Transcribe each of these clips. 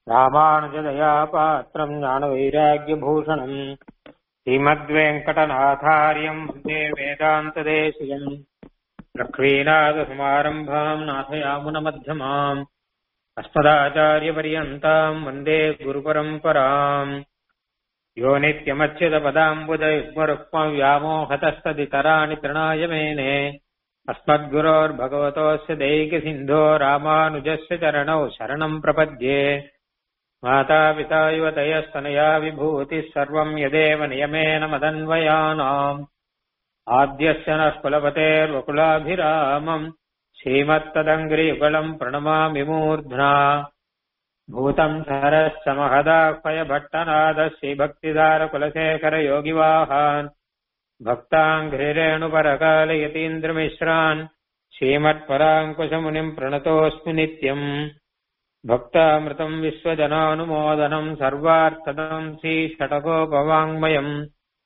ராமானுஜதயா பாத்திரம் ஞானவைராக்கியபூஷணம் ஸ்ரீமத்வேங்கடநாதாரியம் வந்தே வேதாந்ததேசியம் லக்ஷ்மீநாதசமாரம்பாம் நாथयामुनमध्यमाम् अस्मदाचार्यपर्यन्ताम् वन्दे गुरुपरम्पराम् यो नित्यमच्युतपदाम्बुजयुग्मरुक्मव्यामोहतस्तदितराणि तृणाय मेने अस्मद्गुरोर्भगवतोऽस्य दैकसिन्धो रामानुजस्य चरणौ शरणम् प्रपद्ये मातापिता युवतयस्तनया विभूतिः सर्वम् यदेव नियमेन मदन्वयानाम् आद्यस्य नः कुलपतेर्वकुलाभिरामम् श्रीमत्तदङ्ग्रियुगलम् प्रणमामि मूर्ध्ना भूतम् सरश्च महदाह्वयभट्टनादः श्रीभक्तिदारकुलशेखरयोगिवाहान् भक्ताङ्घ्रिरेणुपरकालयतीन्द्रमिश्रान् श्रीमत्पराङ्कुशमुनिम् प्रणतोऽस्मि नित्यम् भक्तामृतम् विश्वजनानुमोदनम् सर्वार्थदम् श्रीषटकोपवाङ्मयम्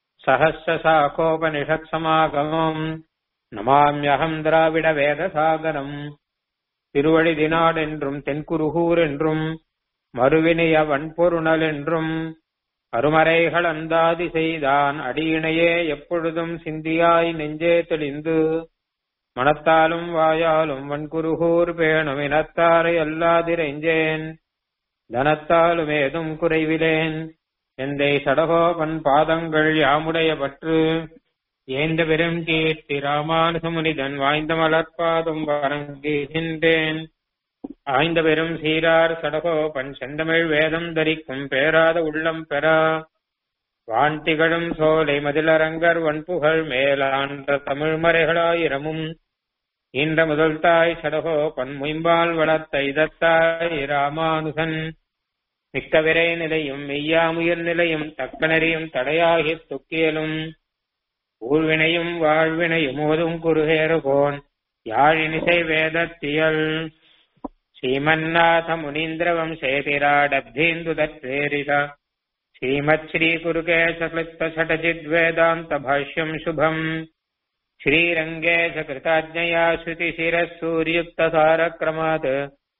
सहस्रशाखोपनिषत्समागमम् நமாமியகம் திராவிட வேதசாகரம் திருவழி தினாட் என்றும் தென்குருகூர் என்றும் மறுவினைய வன்பொருணல் என்றும் அருமறைகள் அந்தாதி செய்தான் அடியினையே எப்பொழுதும் சிந்தியாய் நெஞ்சே தெளிந்து மனத்தாலும் வாயாலும் வன்குருகூர் பேணும் இனத்தாரை அல்லாதிரைஞ்சேன் தனத்தாலும் ஏதும் குறைவிலேன் எந்தை சடகோபன் பாதங்கள் யாமுடைய பற்று ஏந்த பெரும் கீர்த்தி ராமானுசமுனிதன் வாய்ந்த மலர்பாதம் வணங்குகின்றேன் ஆய்ந்த பெரும் சீரார் சடகோபன் செந்தமிழ் வேதம் தரிக்கும் பேராத உள்ளம் பெறா வான் திகழும் சோலை மதிலரங்கர் வன்புகழ் மேலான்ற தமிழ் மறைகளாயிரமும் இந்த முதல் தாய் சடகோபன் முயம்பால் வளர்த்த இதத்தாய் ராமானுசன் மிக்க விரை நிலையும் மெய்யாமுயர் நிலையும் தக்க நெறியும் தடையாகித் துக்கியலும் ஊழ்வினையும் வாழ்வினையும் ஓதும் குருகேறுகோன் யாழினிசை வேதத்தியல் ஸ்ரீமன்னாத முனீந்திர வம்சேதிராடப்தீந்து தத்வேரித ஸ்ரீமத் ஸ்ரீ குருகேசக்லிப்த சடஜித் வேதாந்த பாஷ்யம் சுபம் ஸ்ரீரங்கே சகிருதாஜ்ஞயா ஸ்ருதி சிரः சூர்யுக்த சாரக்ரமாத்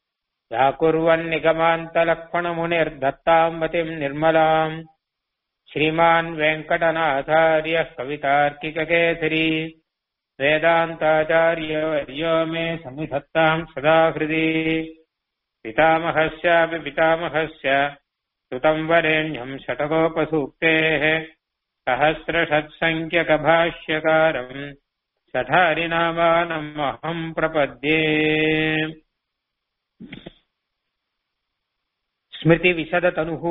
व्याकुर्वन्निगमान्तलक्ष्मणमुनिर्दत्ताम् मतिम् निर्मलाम् श्रीमान् वेङ्कटनाथार्यः कवितार्किककेसरी वेदान्ताचार्यवर्यो मे सन्निधत्ताम् सदा हृदि पितामहस्यापि पितामहस्य सुतम् वरेण्यम् शतकोपसूक्तेः सहस्रषट्सङ्ख्यकभाष्यकारम् सठारिनामानम् अहम् प्रपद्ये ஸ்மிருதி விசத தனுகு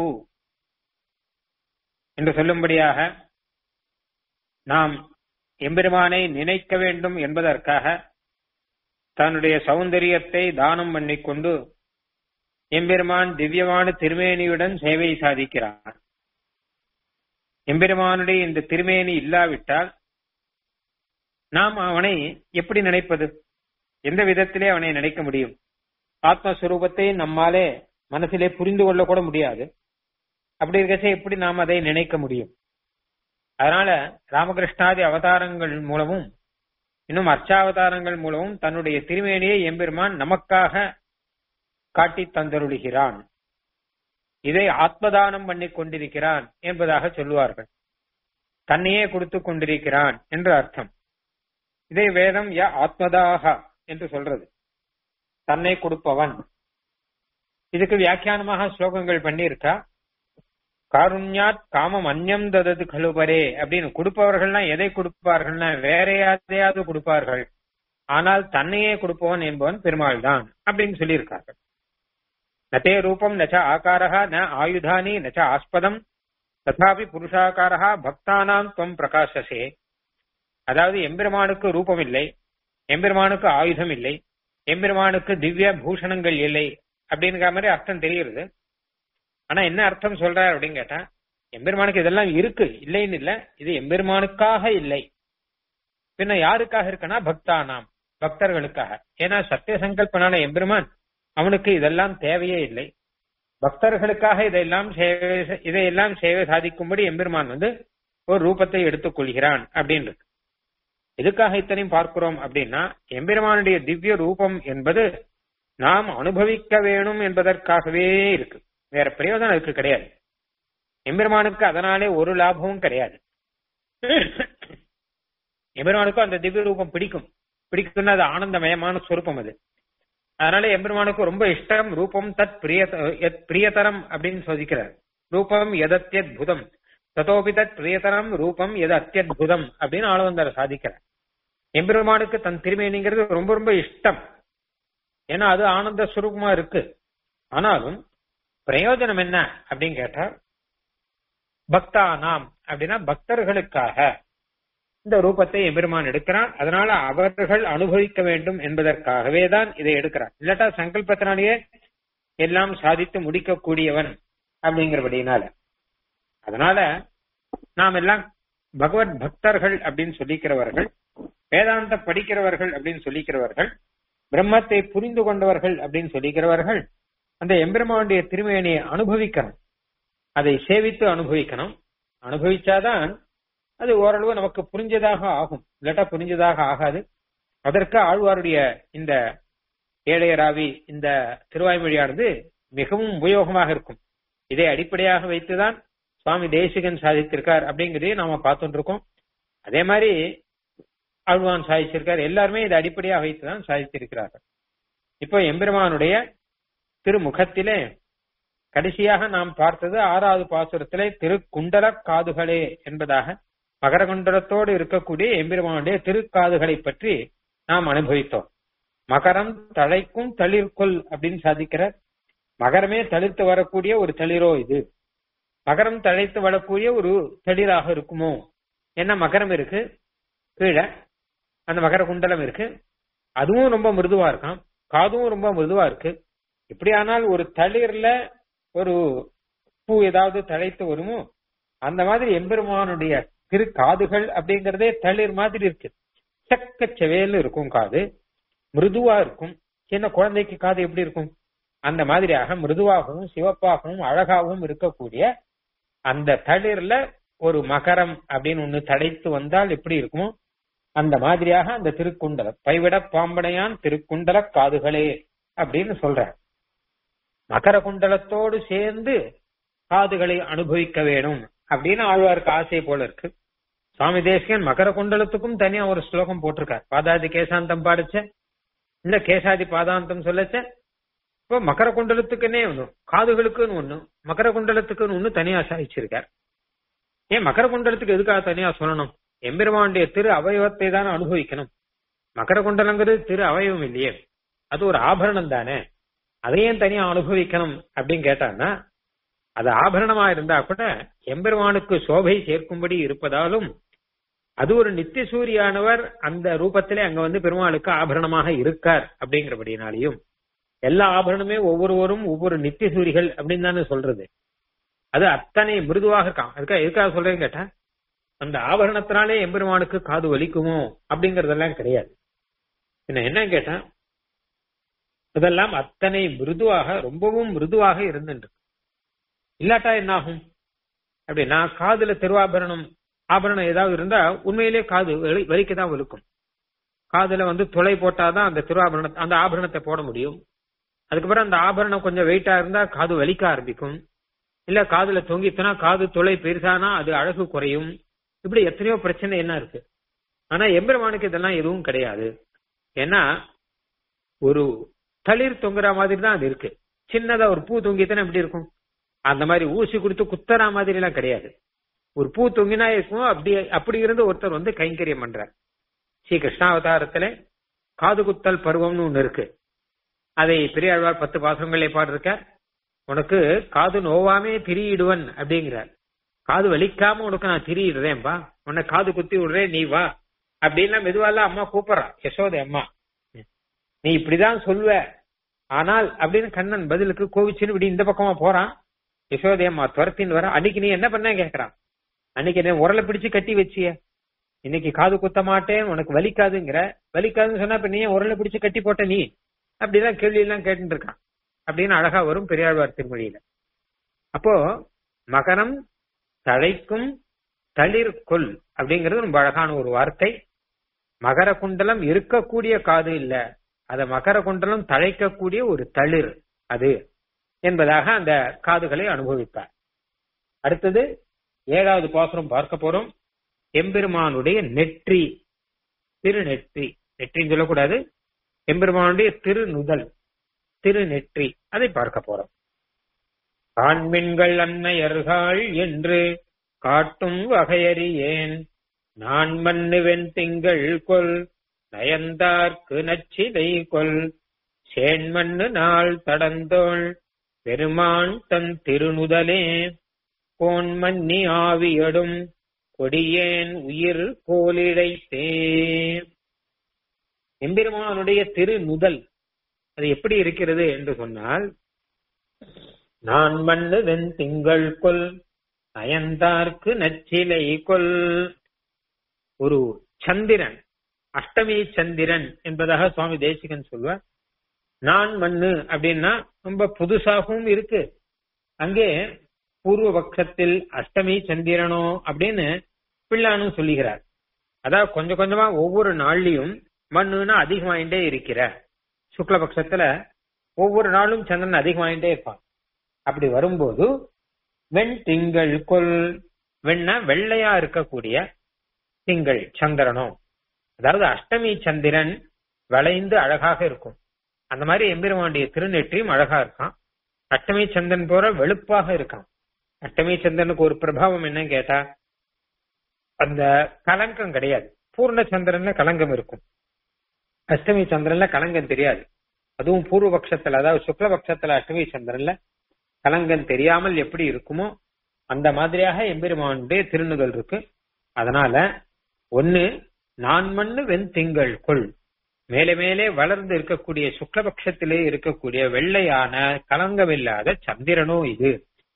என்று சொல்லும்படியாக நாம் எம்பெருமானை நினைக்க வேண்டும் என்பதற்காக தன்னுடைய சௌந்தரியத்தை தானம் பண்ணிக்கொண்டு எம்பெருமான் திவ்யமான திருமேனியுடன் சேவை சாதிக்கிறான் எம்பெருமானுடைய இந்த திருமேனி இல்லாவிட்டால் நாம் அவனை எப்படி நினைப்பது எந்த விதத்திலே அவனை நினைக்க முடியும் ஆத்மஸ்வரூபத்தை நம்மாலே மனசிலே புரிந்து கொள்ள கூட முடியாது அப்படி இருக்கச்சே எப்படி நாம் அதை நினைக்க முடியும் அதனால ராமகிருஷ்ணாதி அவதாரங்கள் மூலமும் இன்னும் அர்ச்சாவதாரங்கள் மூலமும் தன்னுடைய திருமேனியை எம்பெருமான் நமக்காக காட்டி தந்தருளுகிறான் இதை ஆத்மதானம் பண்ணி கொண்டிருக்கிறான் என்பதாக சொல்லுவார்கள் தன்னையே கொடுத்து கொண்டிருக்கிறான் என்று அர்த்தம் இதை வேதம் ய ஆத்மதாக என்று சொல்றது தன்னை கொடுப்பவன் இதுக்கு வியாக்கியானமாக ஸ்லோகங்கள் பண்ணியிருக்கா காருண்யாத் காமம் அந்யம் ததது கழுபரே அப்படின்னு கொடுப்பவர்கள்னா எதை கொடுப்பார்கள்னா வேற யாரையாவது கொடுப்பார்கள் ஆனால் தன்னையே கொடுப்பவன் என்பவன் பெருமாள் தான் அப்படின்னு சொல்லியிருக்கார்கள் நதே ரூபம் நச்ச ஆகாரா ந ஆயுதானி நச்ச ஆஸ்பதம் ததாபி புருஷாகாரா பக்தானாம் துவம் பிரகாசசே அதாவது எம்பெருமானுக்கு ரூபம் இல்லை எம்பெருமானுக்கு ஆயுதம் இல்லை எம்பெருமானுக்கு திவ்ய பூஷணங்கள் இல்லை அப்படிங்கிற மாதிரி அர்த்தம் தெரியுது ஆனா என்ன அர்த்தம் சொல்றார் அப்படின்னு கேட்டா எம்பெருமானுக்கு இதெல்லாம் இருக்கு இல்லைன்னு இல்ல இது எம்பெருமானுக்காக இல்லை பின்ன யாருக்காக இருக்குன்னா பக்தானாம் பக்தர்களுக்காக ஏன்னா சத்திய சங்கல்பனான எம்பெருமான் அவனுக்கு இதெல்லாம் தேவையே இல்லை பக்தர்களுக்காக இதையெல்லாம் சேவை இதையெல்லாம் சேவை சாதிக்கும்படி எம்பெருமான் வந்து ஒரு ரூபத்தை எடுத்துக் கொள்கிறான் அப்படின்னு இருக்கு எதுக்காக இத்தனையும் பார்க்கிறோம் அப்படின்னா எம்பெருமானுடைய திவ்ய ரூபம் என்பது நாம் அனுபவிக்க வேணும் என்பதற்காகவே இருக்கு வேற பிரயோஜனம் அதுக்கு கிடையாது எம்பெருமானுக்கு அதனாலே ஒரு லாபமும் கிடையாது எம்பெருமானுக்கும் அந்த திவ்ய ரூபம் பிடிக்கும் பிடிக்கும்னா அது ஆனந்தமயமான சொரூபம் அது அதனால எம்பெருமானுக்கு ரொம்ப இஷ்டம் ரூபம் தத் பிரிய எத் பிரியதரம் அப்படின்னு சோதிக்கிறார் ரூபம் எதத்யத்புதம் ததோபி தத் பிரியதரம் ரூபம் எது அத்தியத்புதம் அப்படின்னு ஆளவந்தார் சாதிக்கிறார் எம்பெருமானுக்கு தன் திருமேனிங்கிறது ரொம்ப ரொம்ப இஷ்டம் ஏன்னா அது ஆனந்த சுரூபமா இருக்கு ஆனாலும் பிரயோஜனம் என்ன அப்படின்னு கேட்டா பக்தா நாம் அப்படின்னா பக்தர்களுக்காக இந்த ரூபத்தை எம்பெருமான் எடுக்கிறான் அதனால அவர்கள் அனுபவிக்க வேண்டும் என்பதற்காகவே தான் இதை எடுக்கிறான் இல்லாட்டா சங்கல்பத்தினாலேயே எல்லாம் சாதித்து முடிக்கக்கூடியவன் அப்படிங்கிறபடினால அதனால நாம் எல்லாம் பகவத் பக்தர்கள் அப்படின்னு சொல்லிக்கிறவர்கள் வேதாந்த படிக்கிறவர்கள் அப்படின்னு சொல்லிக்கிறவர்கள் பிரம்மத்தை புரிந்து கொண்டவர்கள் அப்படின்னு சொல்லிக்கிறவர்கள் அந்த எம்பெருமானுடைய திருமேனியை அனுபவிக்கணும் அதை சேவித்து அனுபவிக்கணும் அனுபவிச்சாதான் அது ஓரளவு நமக்கு புரிஞ்சதாக ஆகும் இல்லாட்டா புரிஞ்சதாக ஆகாது அதற்கு ஆழ்வாருடைய இந்த ஏழையராவி இந்த திருவாய்மொழியானது மிகவும் உபயோகமாக இருக்கும் இதை அடிப்படையாக வைத்துதான் சுவாமி தேசிகன் சாதித்திருக்கார் அப்படிங்கிறதையும் நாம பார்த்துட்டு இருக்கோம் அதே மாதிரி ஆழ்வான் சாதிச்சிருக்கார் எல்லாருமே இதை அடிப்படையாக வைத்துதான் சாதித்திருக்கிறார்கள் இப்போ எம்பெருமானுடைய திருமுகத்திலே கடைசியாக நாம் பார்த்தது ஆறாவது பாசுரத்திலே திருக்குண்டல காதுகளே என்பதாக மகரகுண்டலத்தோடு இருக்கக்கூடிய எம்பெருமானுடைய திருக்காதுகளை பற்றி நாம் அனுபவித்தோம் மகரம் தழைக்கும் தளிர்கொல் அப்படின்னு சாதிக்கிறார் மகரமே தளிர்த்து வரக்கூடிய ஒரு தளிரோ இது மகரம் தழைத்து வரக்கூடிய ஒரு தளிராக இருக்குமோ என்ன மகரம் இருக்கு கீழே அந்த மகர குண்டலம் இருக்கு அதுவும் ரொம்ப மிருதுவா இருக்கான் காதும் ரொம்ப மிருதுவா இருக்கு இப்படி ஆனால் ஒரு தளிர்ல ஒரு பூ ஏதாவது தழைத்து வருமோ அந்த மாதிரி எம்பெருமானுடைய திரு காதுகள் அப்படிங்கறதே தளிர் மாதிரி இருக்கு சக்க செவேல் இருக்கும் காது மிருதுவா இருக்கும் சின்ன குழந்தைக்கு காது எப்படி இருக்கும் அந்த மாதிரியாக மிருதுவாகவும் சிவப்பாகவும் அழகாகவும் இருக்கக்கூடிய அந்த தளிர்ல ஒரு மகரம் அப்படின்னு ஒண்ணு தடைத்து வந்தால் எப்படி இருக்குமோ அந்த மாதிரியாக அந்த திருக்குண்டலம் பைவிட பாம்பனையான் திருக்குண்டல காதுகளே அப்படின்னு சொல்ற மகர குண்டலத்தோடு சேர்ந்து காதுகளை அனுபவிக்க வேணும் அப்படின்னு ஆழ்வாருக்கு ஆசை போல இருக்கு சுவாமி தேசிகன் மகர குண்டலத்துக்கும் தனியா ஒரு ஸ்லோகம் போட்டிருக்கார் பாதாதி கேசாந்தம் பாடிச்ச இல்ல கேசாதி பாதாந்தம் சொல்லச்ச இப்போ மகர குண்டலத்துக்குன்னே ஒண்ணு காதுகளுக்குன்னு ஒண்ணு மகர குண்டலத்துக்குன்னு ஒண்ணு தனியா சாதிச்சிருக்கார் ஏன் மகர குண்டலத்துக்கு எதுக்காக தனியா சொல்லணும் எம்பெருமானுடைய திரு அவயவத்தை தானே அனுபவிக்கணும் மகர குண்டலங்கிறது திரு அவயவம் இல்லையே அது ஒரு ஆபரணம் தானே அதையும் தனியா அனுபவிக்கணும் அப்படின்னு கேட்டான்னா அது ஆபரணமா இருந்தா கூட எம்பெருமானுக்கு சோபை சேர்க்கும்படி இருப்பதாலும் அது ஒரு நித்திய சூரியானவர் அந்த ரூபத்திலே அங்க வந்து பெருமாளுக்கு ஆபரணமாக இருக்கார் அப்படிங்கிறபடினாலையும் எல்லா ஆபரணமே ஒவ்வொருவரும் ஒவ்வொரு நித்திய சூரிகள் அப்படின்னு தானே சொல்றது அது அத்தனை மிருதுவாக இருக்கான் அதுக்காக எதுக்காக சொல்றேன்னு கேட்டா அந்த ஆபரணத்தினாலே எம்பெருமானுக்கு காது வலிக்குமோ அப்படிங்கறதெல்லாம் கிடையாது என்ன என்ன கேட்டா இதெல்லாம் அத்தனை மிருதுவாக ரொம்பவும் மிருதுவாக இருந்துட்டு இல்லாட்டா என்ன ஆகும் அப்படின்னா காதுல திருவாபரணம் ஆபரணம் ஏதாவது இருந்தா உண்மையிலே காது வலிக்கதான் வலுக்கும் காதுல வந்து துளை போட்டாதான் அந்த திருவாபரணம் அந்த ஆபரணத்தை போட முடியும் அதுக்கப்புறம் அந்த ஆபரணம் கொஞ்சம் வெயிட்டா இருந்தா காது வலிக்க ஆரம்பிக்கும் இல்ல காதுல தொங்கித்துனா காது துளை பெருசானா அது அழகு குறையும் இப்படி எத்தனையோ பிரச்சனை என்ன இருக்கு ஆனா எம்பெருமானுக்கு இதெல்லாம் எதுவும் கிடையாது ஏன்னா ஒரு தளிர் தொங்குற மாதிரி தான் அது இருக்கு சின்னதா ஒரு பூ தொங்கித்தானே எப்படி இருக்கும் அந்த மாதிரி ஊசி கொடுத்து குத்துற மாதிரி எல்லாம் கிடையாது ஒரு பூ தொங்கினா இருக்கும் அப்படி அப்படி இருந்து ஒருத்தர் வந்து கைங்கரியம் பண்றார் ஸ்ரீ கிருஷ்ணாவதாரத்துல காது குத்தல் பருவம்னு ஒண்ணு இருக்கு அதை பெரியாழ்வார் பத்து பாசங்களே பாடிருக்க உனக்கு காது நோவாமே திரியிடுவன் அப்படிங்கிறார் காது வலிக்காம உனக்கு நான் திரியிடுறேன்பா உன்னை காது குத்தி விடுறேன் நீ வா அப்படின்லாம் மெதுவாலாம் அம்மா கூப்பிடுறா யசோதை அம்மா நீ இப்படிதான் சொல்வ ஆனால் அப்படின்னு கண்ணன் பதிலுக்கு கோவிச்சுன்னு இப்படி இந்த பக்கமா போறான் யசோதை அம்மா துரத்தின்னு வர அன்னைக்கு நீ என்ன பண்ண கேக்குறான் அன்னைக்கு என்ன உரலை பிடிச்சு கட்டி வச்சிய இன்னைக்கு காது குத்த மாட்டேன் உனக்கு வலிக்காதுங்கிற வலிக்காதுன்னு சொன்னா இப்ப நீ உரலை பிடிச்சு கட்டி போட்ட நீ அப்படிதான் கேள்வி எல்லாம் கேட்டு இருக்கான் அப்படின்னு அழகா வரும் பெரியாழ்வார் திருமொழியில அப்போ மகரம் தழைக்கும் தளிர் கொல் அப்படிங்கிறது ரொம்ப அழகான ஒரு வார்த்தை மகர குண்டலம் இருக்கக்கூடிய காது இல்ல அத மகர குண்டலம் தழைக்கக்கூடிய ஒரு தளிர் அது என்பதாக அந்த காதுகளை அனுபவிப்பார் அடுத்தது ஏழாவது பாசுரம் பார்க்க போறோம் எம்பெருமானுடைய நெற்றி திருநெற்றி நெற்றின்னு சொல்லக்கூடாது எம்பெருமானுடைய திருநுதல் திருநெற்றி அதை பார்க்க போறோம் காண்மின்கள் அன்னையர்கள் என்று காட்டும் வகையறியேன் நான் மன்னுவென் திங்கள் கொல் நயந்தார்க்கு நச்சிலை கொல் சேன்மண்ணு நாள் தடந்தோள் பெருமான் தன் திருநுதலே கோன் மன்னி ஆவியடும் கொடியேன் உயிர் கோலிழைத்தே எம்பெருமானுடைய திருநுதல் அது எப்படி இருக்கிறது என்று சொன்னால் நான் மண்ணு வெண் திங்கள் கொல் நயந்தார்க்கு நச்சிலை கொல் ஒரு சந்திரன் அஷ்டமி சந்திரன் என்பதாக சுவாமி தேசிகன் சொல்வார் நான் மண்ணு அப்படின்னா ரொம்ப புதுசாகவும் இருக்கு அங்கே பூர்வ பட்சத்தில் அஷ்டமி சந்திரனோ அப்படின்னு பிள்ளானும் சொல்லுகிறார் அதாவது கொஞ்சம் கொஞ்சமா ஒவ்வொரு நாள்லயும் மண்ணுன்னா அதிகமாயிட்டே இருக்கிற சுக்லபக்ஷத்துல ஒவ்வொரு நாளும் சந்திரன் அதிகமாயிட்டே இருப்பான் அப்படி வரும்போது வெண் திங்கள் கொல் வெண்ண வெள்ளையா இருக்கக்கூடிய திங்கள் சந்திரனோ அதாவது அஷ்டமி சந்திரன் வளைந்து அழகாக இருக்கும் அந்த மாதிரி எம்பெருமானுடைய திருநெற்றியும் அழகா இருக்கான் அஷ்டமி சந்திரன் போற வெளுப்பாக இருக்கான் அஷ்டமி சந்திரனுக்கு ஒரு பிரபாவம் என்னன்னு கேட்டா அந்த கலங்கம் கிடையாது பூர்ண சந்திரன்ல கலங்கம் இருக்கும் அஷ்டமி சந்திரன்ல கலங்கம் தெரியாது அதுவும் பூர்வ பட்சத்துல அதாவது சுக்ல பட்சத்துல அஷ்டமி சந்திரன்ல கலங்கம் தெரியாமல் எப்படி இருக்குமோ அந்த மாதிரியாக எம்பெருமானுடைய திருநுதல் இருக்கு அதனால ஒன்னு நான் மண்ணு வெண் திங்கள் கொள் மேலே மேலே வளர்ந்து இருக்கக்கூடிய சுக்லபக்ஷத்திலே இருக்கக்கூடிய வெள்ளையான கலங்கமில்லாத சந்திரனோ இது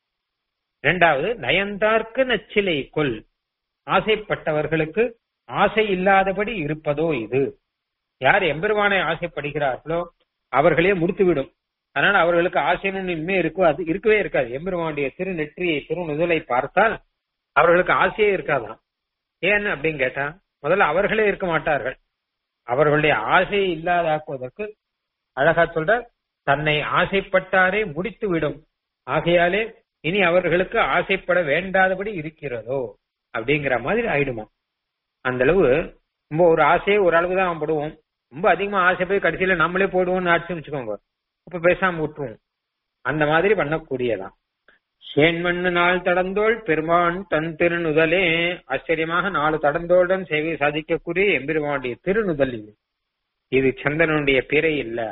இரண்டாவது நயந்தார்க்கு நச்சிலை கொல் ஆசைப்பட்டவர்களுக்கு ஆசை இல்லாதபடி இருப்பதோ இது யார் எம்பெருமானை ஆசைப்படுகிறார்களோ அவர்களே முடித்துவிடும் அதனால அவர்களுக்கு ஆசைன்னு இனிமே இருக்கோ அது இருக்கவே இருக்காது எம்பெருமானுடைய திருநெற்றியை திருநுதலை பார்த்தால் அவர்களுக்கு ஆசையே இருக்காதான் ஏன் அப்படின்னு கேட்டா முதல்ல அவர்களே இருக்க மாட்டார்கள் அவர்களுடைய ஆசையை இல்லாதாக்குவதற்கு அழகா சொல்ற தன்னை ஆசைப்பட்டாரே முடித்து விடும் ஆகையாலே இனி அவர்களுக்கு ஆசைப்பட வேண்டாதபடி இருக்கிறதோ அப்படிங்கிற மாதிரி ஆயிடுமா அந்த அளவு ரொம்ப ஒரு ஆசையே ஒரு அளவு தான் படுவோம் ரொம்ப அதிகமா ஆசை போய் கடைசியில நம்மளே போடுவோம்னு ஆச்சு வச்சுக்கோங்க அப்ப பேசாம விட்டுருவோம் அந்த மாதிரி பண்ணக்கூடியதான் சேன்மண்ணு நாள் தடந்தோள் பெருமான் தன் திருநுதலே ஆச்சரியமாக நாலு தடந்தோளுடன் சேவை சாதிக்கக்கூடிய எம்பெருமானுடைய திருநுதல் இது இது சந்திரனுடைய பிறை இல்ல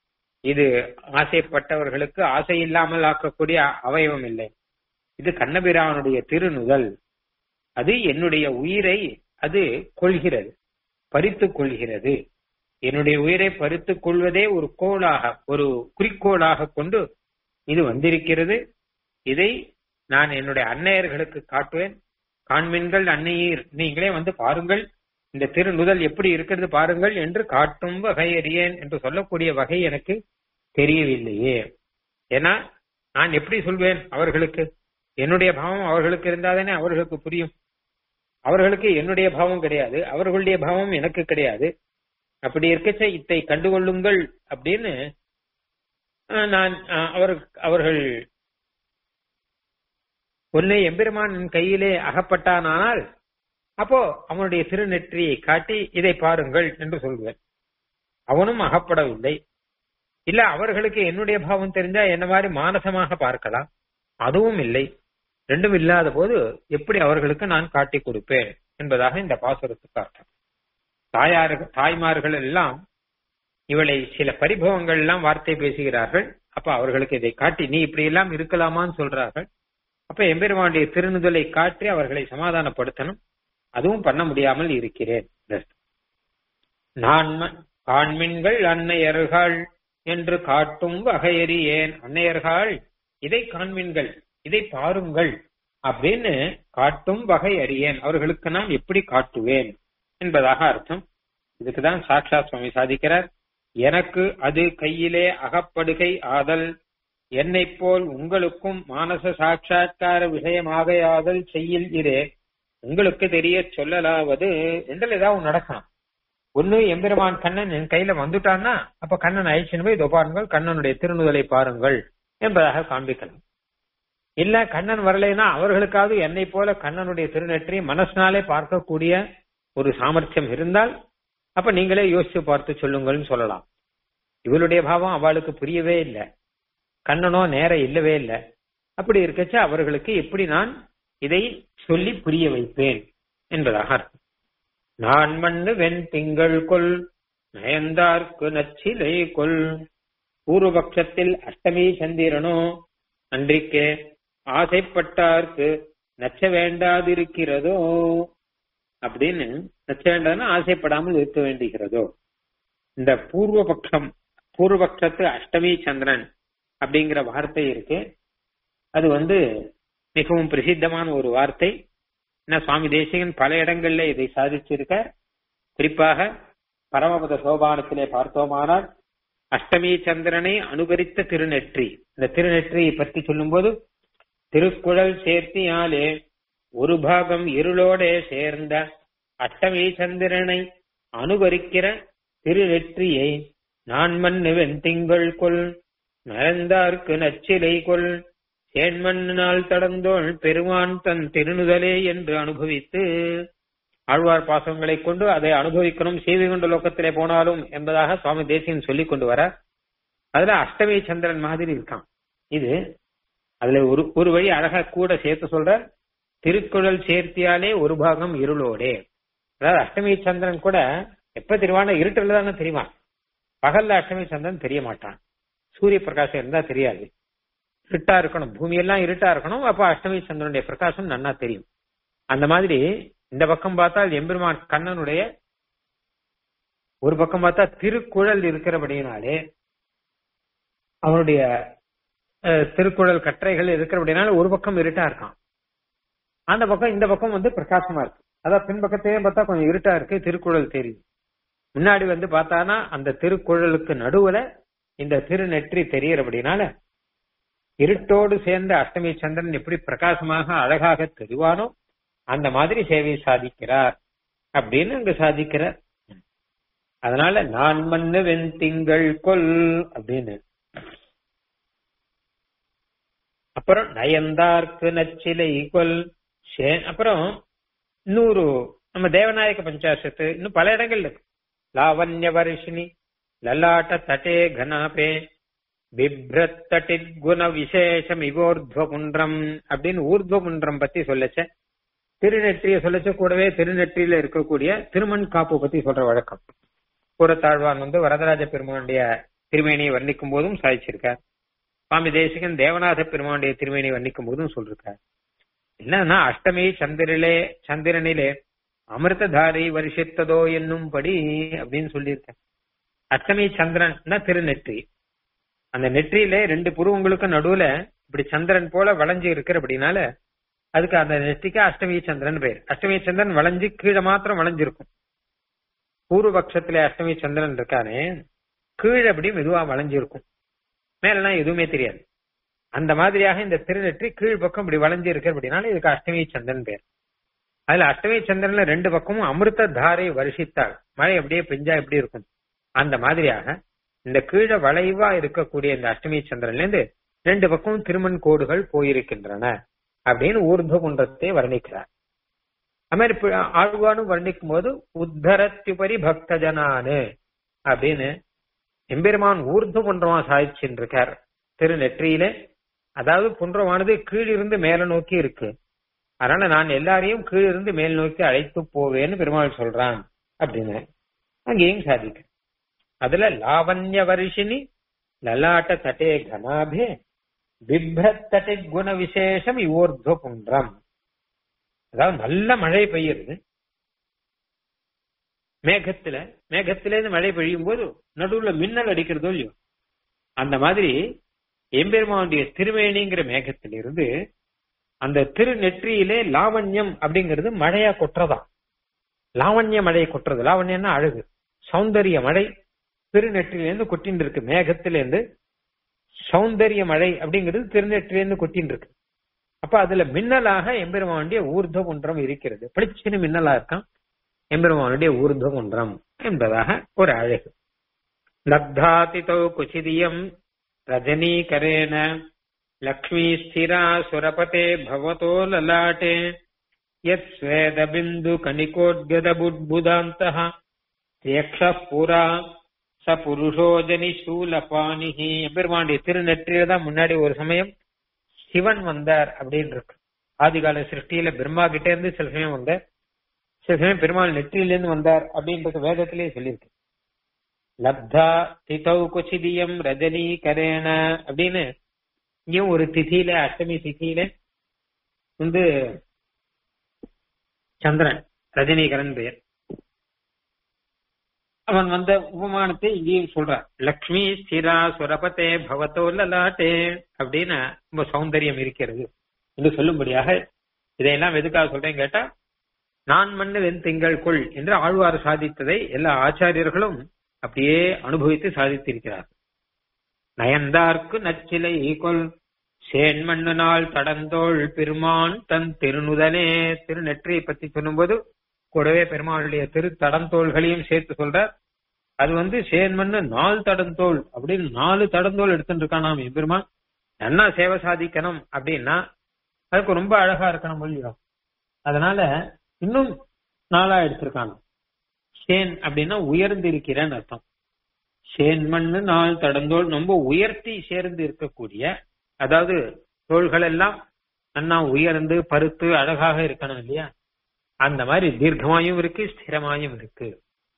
இது ஆசைப்பட்டவர்களுக்கு ஆசை இல்லாமல் ஆக்கக்கூடிய அவயவம் இல்லை இது கண்ணபிரானுடைய திருநுதல் அது என்னுடைய உயிரை அது கொள்கிறது பறித்து கொள்கிறது என்னுடைய உயிரை பறித்துக் கொள்வதே ஒரு கோளாக ஒரு குறிக்கோளாக கொண்டு இது வந்திருக்கிறது இதை நான் என்னுடைய அன்னையர்களுக்கு காட்டுவேன் காண்மீன்கள் அன்னையீர் நீங்களே வந்து பாருங்கள் இந்த திருநுதல் எப்படி இருக்கிறது பாருங்கள் என்று காட்டும் வகை அறியேன் என்று சொல்லக்கூடிய வகை எனக்கு தெரியவில்லையே ஏன்னா நான் எப்படி சொல்வேன் அவர்களுக்கு என்னுடைய பாவம் அவர்களுக்கு இருந்தாதானே அவர்களுக்கு புரியும் அவர்களுக்கு என்னுடைய பாவம் கிடையாது அவர்களுடைய பாவம் எனக்கு கிடையாது அப்படி இருக்கச்ச இத்தை கண்டுகொள்ளுங்கள் அப்படின்னு நான் அவர் அவர்கள் உன்னை எம்பெருமான் கையிலே அகப்பட்டானால் அப்போ அவனுடைய திருநெற்றியை காட்டி இதை பாருங்கள் என்று சொல்வேன் அவனும் அகப்படவில்லை இல்ல அவர்களுக்கு என்னுடைய பாவம் தெரிஞ்சா என்ன மாதிரி மானசமாக பார்க்கலாம் அதுவும் இல்லை ரெண்டும் இல்லாத போது எப்படி அவர்களுக்கு நான் காட்டி கொடுப்பேன் என்பதாக இந்த பாசுரத்துக்கு அர்த்தம் தாயார்கள் தாய்மார்கள் எல்லாம் இவளை சில பரிபவங்கள் எல்லாம் வார்த்தை பேசுகிறார்கள் அப்ப அவர்களுக்கு இதை காட்டி நீ இப்படி எல்லாம் இருக்கலாமான்னு சொல்றார்கள் அப்ப எம்பெருமானுடைய திருநுதலை காட்டி அவர்களை சமாதானப்படுத்தணும் அதுவும் பண்ண முடியாமல் இருக்கிறேன் நான் காண்மின்கள் அன்னையர்கள் என்று காட்டும் வகையறியேன் அன்னையர்கள் இதை காண்மின்கள் இதை பாருங்கள் அப்படின்னு காட்டும் வகை அறியேன் அவர்களுக்கு நான் எப்படி காட்டுவேன் என்பதாக அர்த்தம் இதுக்குதான் சாட்சா சுவாமி சாதிக்கிறார் எனக்கு அது கையிலே அகப்படுகை ஆதல் என்னை போல் உங்களுக்கும் மானச சாட்சா்கார விஷயமாகையாதல் செய்யில் இரே உங்களுக்கு தெரிய சொல்லலாவது என்றால் ஏதாவது நடக்கணும் ஒண்ணு எம்பெருமான் கண்ணன் என் கையில வந்துட்டான்னா அப்ப கண்ணன் அழிச்சுன்னு போய் இதோ பாருங்கள் கண்ணனுடைய திருநுதலை பாருங்கள் என்பதாக காண்பிக்கலாம் இல்ல கண்ணன் வரலைன்னா அவர்களுக்காவது என்னை போல கண்ணனுடைய திருநெற்றி மனசினாலே பார்க்கக்கூடிய ஒரு சாமர்த்தியம் இருந்தால் அப்ப நீங்களே யோசிச்சு பார்த்து சொல்லுங்கள்னு சொல்லலாம் இவளுடைய பாவம் அவளுக்கு புரியவே இல்லை கண்ணனோ நேரம் இல்லவே இல்லை அப்படி இருக்கச்ச அவர்களுக்கு எப்படி நான் இதை சொல்லி புரிய வைப்பேன் என்பதாக அர்த்தம் நான் மண்ணு வெண் திங்கள் கொல் நயந்தார்க்கு நச்சிலை கொல் பூர்வபக்ஷத்தில் அஷ்டமி சந்திரனோ அன்றிக்கே ஆசைப்பட்டார்க்கு நச்ச வேண்டாதிருக்கிறதோ அப்படின்னு நச்ச வேண்டாதுன்னா ஆசைப்படாமல் இருக்க வேண்டுகிறதோ இந்த பூர்வபக்ஷம் பூர்வபக்ஷத்து அஷ்டமி சந்திரன் அப்படிங்கிற வார்த்தை இருக்கு அது வந்து மிகவும் பிரசித்தமான ஒரு வார்த்தை ஏன்னா சுவாமி தேசிகன் பல இடங்கள்ல இதை சாதிச்சிருக்க குறிப்பாக பரமபத சோபானத்திலே பார்த்தோமானால் அஷ்டமி சந்திரனை அனுகரித்த திருநெற்றி இந்த திருநெற்றியை பற்றி சொல்லும்போது திருக்குழல் சேர்த்தியாலே ஒரு பாகம் இருளோடே சேர்ந்த அஷ்டமி சந்திரனை அனுகரிக்கிற திருநெற்றியை நான் மண்ணு வெண்திங்கள் கொள் நயந்தார்க்கு நச்சிலை கொள் சேன்மண்ணால் தடந்தோள் பெருமான் தன் திருநுதலே என்று அனுபவித்து ஆழ்வார் பாசங்களை கொண்டு அதை அனுபவிக்கணும் சேவை கொண்ட லோக்கத்திலே போனாலும் என்பதாக சுவாமி தேசியன் சொல்லிக் கொண்டு வர அதுல அஷ்டமி சந்திரன் மாதிரி இருக்கான் இது அதுல ஒரு ஒரு வழி அழகா கூட சேர்த்து சொல்ற திருக்குழல் சேர்த்தியாலே ஒரு பாகம் இருளோடே அதாவது அஷ்டமி சந்திரன் கூட எப்ப தெரியுவான இருட்டுல தானே தெரியுமா பகல்ல அஷ்டமி சந்திரன் தெரிய மாட்டான் சூரிய பிரகாசம் இருந்தா தெரியாது இருட்டா இருக்கணும் பூமி எல்லாம் இருட்டா இருக்கணும் அப்ப அஷ்டமி சந்திரனுடைய பிரகாசம் நன்னா தெரியும் அந்த மாதிரி இந்த பக்கம் பார்த்தால் எம்பெருமான் கண்ணனுடைய ஒரு பக்கம் பார்த்தா திருக்குழல் இருக்கிறபடியினாலே அவனுடைய திருக்குழல் கற்றைகள் இருக்கிறபடினால ஒரு பக்கம் இருட்டா இருக்கான் அந்த பக்கம் இந்த பக்கம் வந்து பிரகாசமா இருக்கு அதான் பின்பக்கத்தையும் பார்த்தா கொஞ்சம் இருட்டா இருக்கு திருக்குழல் தெரியுது முன்னாடி வந்து பார்த்தானா அந்த திருக்குழலுக்கு நடுவுல இந்த திருநெற்றி தெரியறபடினால இருட்டோடு சேர்ந்த அஷ்டமி சந்திரன் எப்படி பிரகாசமாக அழகாக தெரிவானோ அந்த மாதிரி சேவை சாதிக்கிறார் அப்படின்னு அங்க சாதிக்கிறார் அதனால நான் மண்ணு வெண் திங்கள் கொல் அப்படின்னு அப்புறம் நயந்தார்க்கு நச்சிலை கொல் அப்புறம் இன்னொரு நம்ம தேவநாயக பஞ்சாசத்து இன்னும் பல இடங்கள் இருக்கு லாவண்ய வருஷினி லலாட்ட தட்டே கனாபே பிப்ரத்தட்டித் குண விசேஷம் இவோர்த்வ புன்றம் அப்படின்னு ஊர்த்வ புன்றம் பத்தி சொல்லச்ச திருநெற்றிய சொல்லச்ச கூடவே திருநெற்றியில இருக்கக்கூடிய திருமண் காப்பு பத்தி சொல்ற வழக்கம் கூறத்தாழ்வான் வந்து வரதராஜ பெருமானுடைய திருமேனியை வர்ணிக்கும் போதும் சாதிச்சிருக்கார் சுவாமி தேசிகன் தேவநாத பெருமானுடைய திருமேனியை வர்ணிக்கும் போதும் சொல்லிருக்கார் என்னன்னா அஷ்டமி சந்திரிலே சந்திரனிலே அமிர்ததாரி வருஷித்ததோ என்னும்படி அப்படின்னு சொல்லியிருக்கேன் அஷ்டமி சந்திரன் திருநெற்றி அந்த நெற்றியில ரெண்டு புருவங்களுக்கு நடுவுல இப்படி சந்திரன் போல வளைஞ்சு இருக்கிறபடினால அதுக்கு அந்த நெற்றிக்கு அஷ்டமி சந்திரன் பேர் அஷ்டமி சந்திரன் வளைஞ்சு கீழே மாத்திரம் வளைஞ்சிருக்கும் பூர்வபக்ஷத்துல அஷ்டமி சந்திரன் இருக்கானே கீழே அப்படி மெதுவா வளைஞ்சிருக்கும் மேலாம் எதுவுமே தெரியாது அந்த மாதிரியாக இந்த திருநெற்றி கீழ் பக்கம் இப்படி வளைஞ்சு இருக்கிறபடினால இதுக்கு அஷ்டமி சந்திரன் பேர் அதுல அஷ்டமி சந்திரன்ல ரெண்டு பக்கமும் அமிர்த தாரை வருஷித்தாள் மழை அப்படியே பெஞ்சா எப்படி இருக்கும் அந்த மாதிரியாக இந்த கீழே வளைவா இருக்கக்கூடிய இந்த அஷ்டமி சந்திரன்ல இருந்து ரெண்டு பக்கமும் திருமண் கோடுகள் போயிருக்கின்றன அப்படின்னு ஊர்துவ குன்றத்தை வர்ணிக்கிறார் அது மாதிரி ஆழ்வானும் வர்ணிக்கும் போது உத்தரத்யுபரி பக்த ஜனானு அப்படின்னு எம்பெருமான் ஊர்துவ குன்றமா சாதிச்சுட்டு இருக்கார் திருநெற்றியில அதாவது குன்றமானது கீழிருந்து மேல நோக்கி இருக்கு அதனால நான் எல்லாரையும் கீழிருந்து மேல் நோக்கி அழைத்து போவேன்னு பெருமாள் சொல்றான் அப்படின்னு அங்கேயும் சாதிக்க அதுல லாவண்ய வருஷினி லலாட்ட தட்டே கனாபே பிப்ரத்தட்டை குண விசேஷம் இவோர்துவ புன்றம் அதாவது நல்ல மழை பெய்யுது மேகத்துல மேகத்திலேருந்து மழை பெய்யும் போது நடுவுல மின்னல் அடிக்கிறதோ இல்லையோ அந்த மாதிரி எம்பெருமானுடைய திருவேணிங்கிற மேகத்திலிருந்து அந்த திருநெற்றியிலே லாவண்யம் அப்படிங்கிறது மழையா கொட்டுறதா லாவண்ய மழையை கொட்டுறது லாவண்யம்னா அழகு சௌந்தரிய மழை திருநெற்றிலேருந்து கொட்டின்னு இருக்கு மேகத்திலேருந்து சௌந்தரிய மழை அப்படிங்கிறது திருநெற்றிலேருந்து கொட்டின்னு இருக்கு அப்ப அதுல மின்னலாக எம்பெருமானுடைய ஊர்துவ குன்றம் இருக்கிறது பளிச்சுன்னு மின்னலா இருக்கான் எம்பெருமானுடைய ஊர்துவ குன்றம் என்பதாக ஒரு அழகு லப்தாதிதோ குச்சிதியம் रजनीकरेण लक्ष्मी स्थिरा सुरपते भवतो ललाटे यत् स्वेदबिन्दुकणिकोद्गतबुद्बुदान्तः यक्षः पुरा ச புருஷோஜனி சூலபாணிஹி எம்பெருமானுடைய திருநெற்றியில தான் முன்னாடி ஒரு சமயம் சிவன் வந்தார் அப்படின்னு இருக்கு ஆதிகால சிருஷ்டியில பிரம்மா கிட்ட இருந்து சில சமயம் வந்தார் சில சமயம் பெருமாள் நெற்றியிலிருந்து வந்தார் அப்படின்றது வேதத்திலேயே சொல்லியிருக்கு லப்தா திதௌ குச்சிதியம் ரஜினி கரேன அப்படின்னு இங்கேயும் ஒரு திதியில அஷ்டமி திதியில வந்து சந்திரன் ரஜினிகரன் பெயர் அவன் வந்த உபமானத்தை இங்கேயும் சொல்றான் லக்ஷ்மி ஸ்திரா சுரபத்தே பவத்தோ லலாட்டே அப்படின்னு ரொம்ப சௌந்தரியம் இருக்கிறது என்று சொல்லும்படியாக இதையெல்லாம் எதுக்காக சொல்றேன் கேட்டா நான் மண்ணு வெண் திங்கள் கொள் என்று ஆழ்வார் சாதித்ததை எல்லா ஆச்சாரியர்களும் அப்படியே அனுபவித்து சாதித்திருக்கிறார் நயந்தார்க்கு நச்சிலை கொல் சேன்மண்ணு நாள் தடந்தோள் பெருமான் தன் திருநுதனே திருநெற்றியை பத்தி சொல்லும்போது கூடவே பெருமாளுடைய திரு தடந்தோள்களையும் சேர்த்து சொல்றார் அது வந்து சேன்மண்ணு நாலு தடந்தோள் அப்படின்னு நாலு தடந்தோள் எடுத்துட்டு இருக்கானாம் எம்பெருமான் நன்னா சேவை சாதிக்கணும் அப்படின்னா அதுக்கு ரொம்ப அழகா இருக்கணும் இல்லையோ அதனால இன்னும் நாளா எடுத்திருக்கானோ சேன் அப்படின்னா உயர்ந்து இருக்கிறேன்னு அர்த்தம் சேன் மண்ணு நாள் தடந்தோள் ரொம்ப உயர்த்தி சேர்ந்து இருக்கக்கூடிய அதாவது தோள்கள் எல்லாம் நன்னா உயர்ந்து பருத்து அழகாக இருக்கணும் இல்லையா அந்த மாதிரி தீர்க்கமாயும் இருக்கு ஸ்திரமாயும் இருக்கு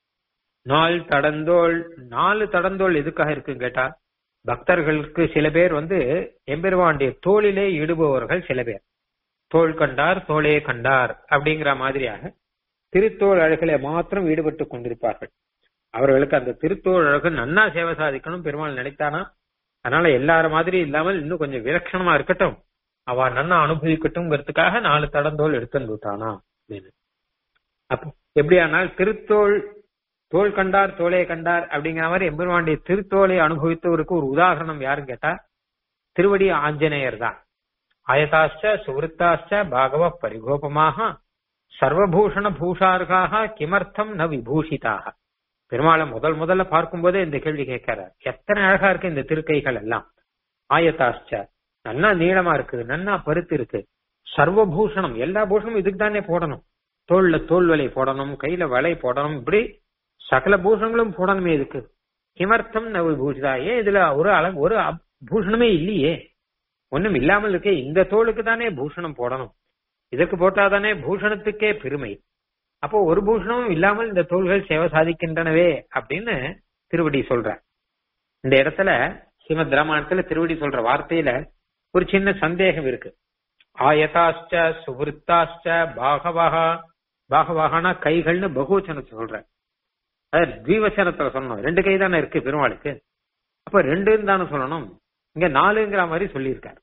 நாள் தடந்தோள் நாலு தடந்தோள் எதுக்காக இருக்கு கேட்டா பக்தர்களுக்கு சில பேர் வந்து எம்பெருமானுடைய தோளிலே ஈடுபவர்கள் சில பேர் தோள் கண்டார் தோளே கண்டார் அப்படிங்கிற மாதிரியாக திருத்தோள் அழகில மாத்திரம் ஈடுபட்டு கொண்டிருப்பார்கள் அவர்களுக்கு அந்த திருத்தோள் அழகு நன்னா சேவை சாதிக்கணும் பெருமாள் நினைத்தானா அதனால எல்லார மாதிரி இல்லாமல் இன்னும் கொஞ்சம் விலட்சணமா இருக்கட்டும் அவ நன்னா அனுபவிக்கட்டும்ங்கிறதுக்காக நாலு தடந்தோள் எடுத்துன்னு விட்டானா அப்படின்னு அப்போ எப்படியானால் திருத்தோள் தோல் கண்டார் தோளே கண்டார் அப்படிங்கிற மாதிரி எம்பெருமானுடைய திருத்தோலை அனுபவித்தவருக்கு ஒரு உதாரணம் யாருன்னு கேட்டா திருவடி ஆஞ்சநேயர் தான் ஆயதாச்ச சுவருத்தாச்ச பாகவ பரிகோபமாக சர்வபூஷண பூஷார்காக கிமர்த்தம் ந விபூஷிதாக பெருமாளை முதல் முதல்ல பார்க்கும்போதே இந்த கேள்வி கேட்கிறார் எத்தனை அழகா இருக்கு இந்த திருக்கைகள் எல்லாம் ஆயத்தாச்ச நல்லா நீளமா இருக்குது நன்னா பருத்து இருக்கு சர்வபூஷணம் எல்லா பூஷணமும் இதுக்கு தானே போடணும் தோல்ல தோல் வலை போடணும் கையில வலை போடணும் இப்படி சகல பூஷணங்களும் போடணுமே இதுக்கு கிமர்த்தம் ந விபூஷிதா ஏன் இதுல ஒரு அளவு ஒரு பூஷணமே இல்லையே ஒண்ணும் இல்லாமல் இருக்கே இந்த தோலுக்கு தானே பூஷணம் போடணும் இதற்கு போட்டாதானே பூஷணத்துக்கே பெருமை அப்போ ஒரு பூஷணமும் இல்லாமல் இந்த தோள்கள் சேவை சாதிக்கின்றனவே அப்படின்னு திருவடி சொல்ற இந்த இடத்துல ஸ்ரீமத் ராமாயணத்துல திருவடி சொல்ற வார்த்தையில ஒரு சின்ன சந்தேகம் இருக்கு ஆயதாஷ்ட சுவருத்தாஷ்ட பாகவகா பாகவகானா கைகள்னு பகுவச்சனத்தை சொல்ற அது தீவச்சனத்துல சொல்லணும் ரெண்டு கை தானே இருக்கு பெருமாளுக்கு அப்ப ரெண்டுன்னு தானே சொல்லணும் இங்க நாலுங்கிற மாதிரி சொல்லியிருக்கார்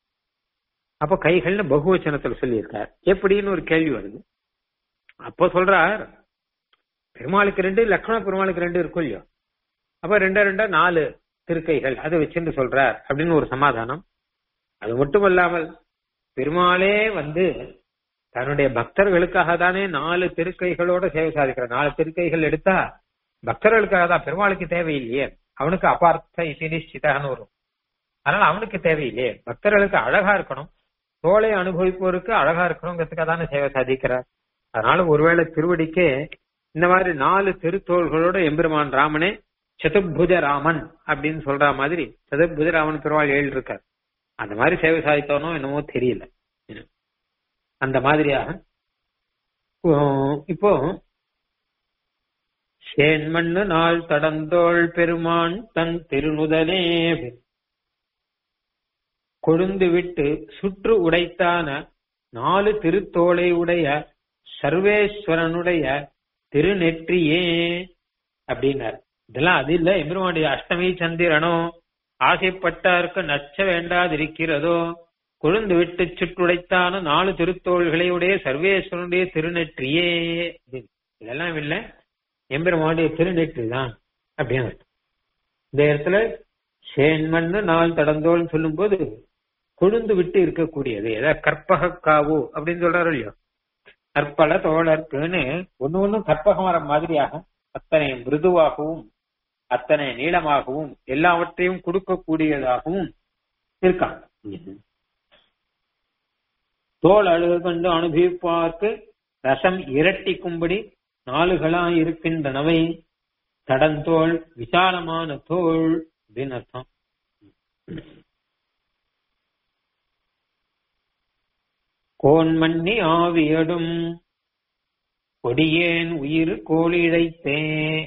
அப்போ கைகள்னு பகுவச்சனத்துல சொல்லியிருக்கார் எப்படின்னு ஒரு கேள்வி வருது அப்போ சொல்றார் பெருமாளுக்கு ரெண்டு லக்ஷ்மண பெருமாளுக்கு ரெண்டு இருக்கும் இல்லையோ அப்ப ரெண்டா ரெண்டா நாலு திருக்கைகள் அதை வச்சுட்டு சொல்றார் அப்படின்னு ஒரு சமாதானம் அது மட்டும் இல்லாமல் பெருமாளே வந்து தன்னுடைய பக்தர்களுக்காக தானே நாலு திருக்கைகளோட சேவை சாதிக்கிறார் நாலு திருக்கைகள் எடுத்தா பக்தர்களுக்காக தான் பெருமாளுக்கு தேவையில்லையே அவனுக்கு அபார்த்த இசி நிச்சிதான்னு வரும் அதனால அவனுக்கு தேவையில்லையே பக்தர்களுக்கு அழகா இருக்கணும் தோலை அனுபவிப்போருக்கு அழகா இருக்கணுங்கிறதுக்காக தானே சேவை சாதிக்கிறார் அதனால ஒருவேளை திருவடிக்கே இந்த மாதிரி நாலு திருத்தோள்களோட எம்பெருமான் ராமனே சதுர்புஜ ராமன் அப்படின்னு சொல்ற மாதிரி சதுர்புஜ ராமன் பெருமாள் ஏழு இருக்கார் அந்த மாதிரி சேவை சாதித்தவனோ என்னமோ தெரியல அந்த மாதிரியாக இப்போ சேன்மண்ணு நாள் தடந்தோள் பெருமான் தன் திருநுதனே கொழுந்து விட்டு சுற்று உடைத்தான நாலு திருத்தோளை உடைய சர்வேஸ்வரனுடைய திருநெற்றியே அப்படின்னார் இதெல்லாம் அது இல்ல எம்பெருமானுடைய அஷ்டமி சந்திரனோ ஆசைப்பட்டாருக்கு நச்ச வேண்டாதிருக்கிறதோ கொழுந்து விட்டு சுற்றுடைத்தான நாலு திருத்தோள்களை உடைய சர்வேஸ்வரனுடைய திருநெற்றியே இதெல்லாம் இல்ல எம்பெருமானுடைய திருநெற்றி தான் அப்படின்னு இந்த இடத்துல சேன்மண்ணு நாள் தடந்தோள்னு சொல்லும் போது கொழுந்து விட்டு இருக்கக்கூடியது ஏதாவது கற்பக காவு அப்படின்னு சொல்றாரு இல்லையோ கற்பல தோழர்க்குன்னு ஒண்ணு ஒண்ணும் கற்பக மரம் மாதிரியாக அத்தனை மிருதுவாகவும் அத்தனை நீளமாகவும் எல்லாவற்றையும் கொடுக்கக்கூடியதாகவும் இருக்கான் தோல் அழுகு கண்டு அனுபவிப்பார்க்கு ரசம் இரட்டிக்கும்படி நாளுகளாய் இருக்கின்றனவை தடந்தோல் விசாலமான தோல் அப்படின்னு அர்த்தம் கோன்மண்ணி ஆவியடும் கொடியேன் உயிர் கோழிழைத்தே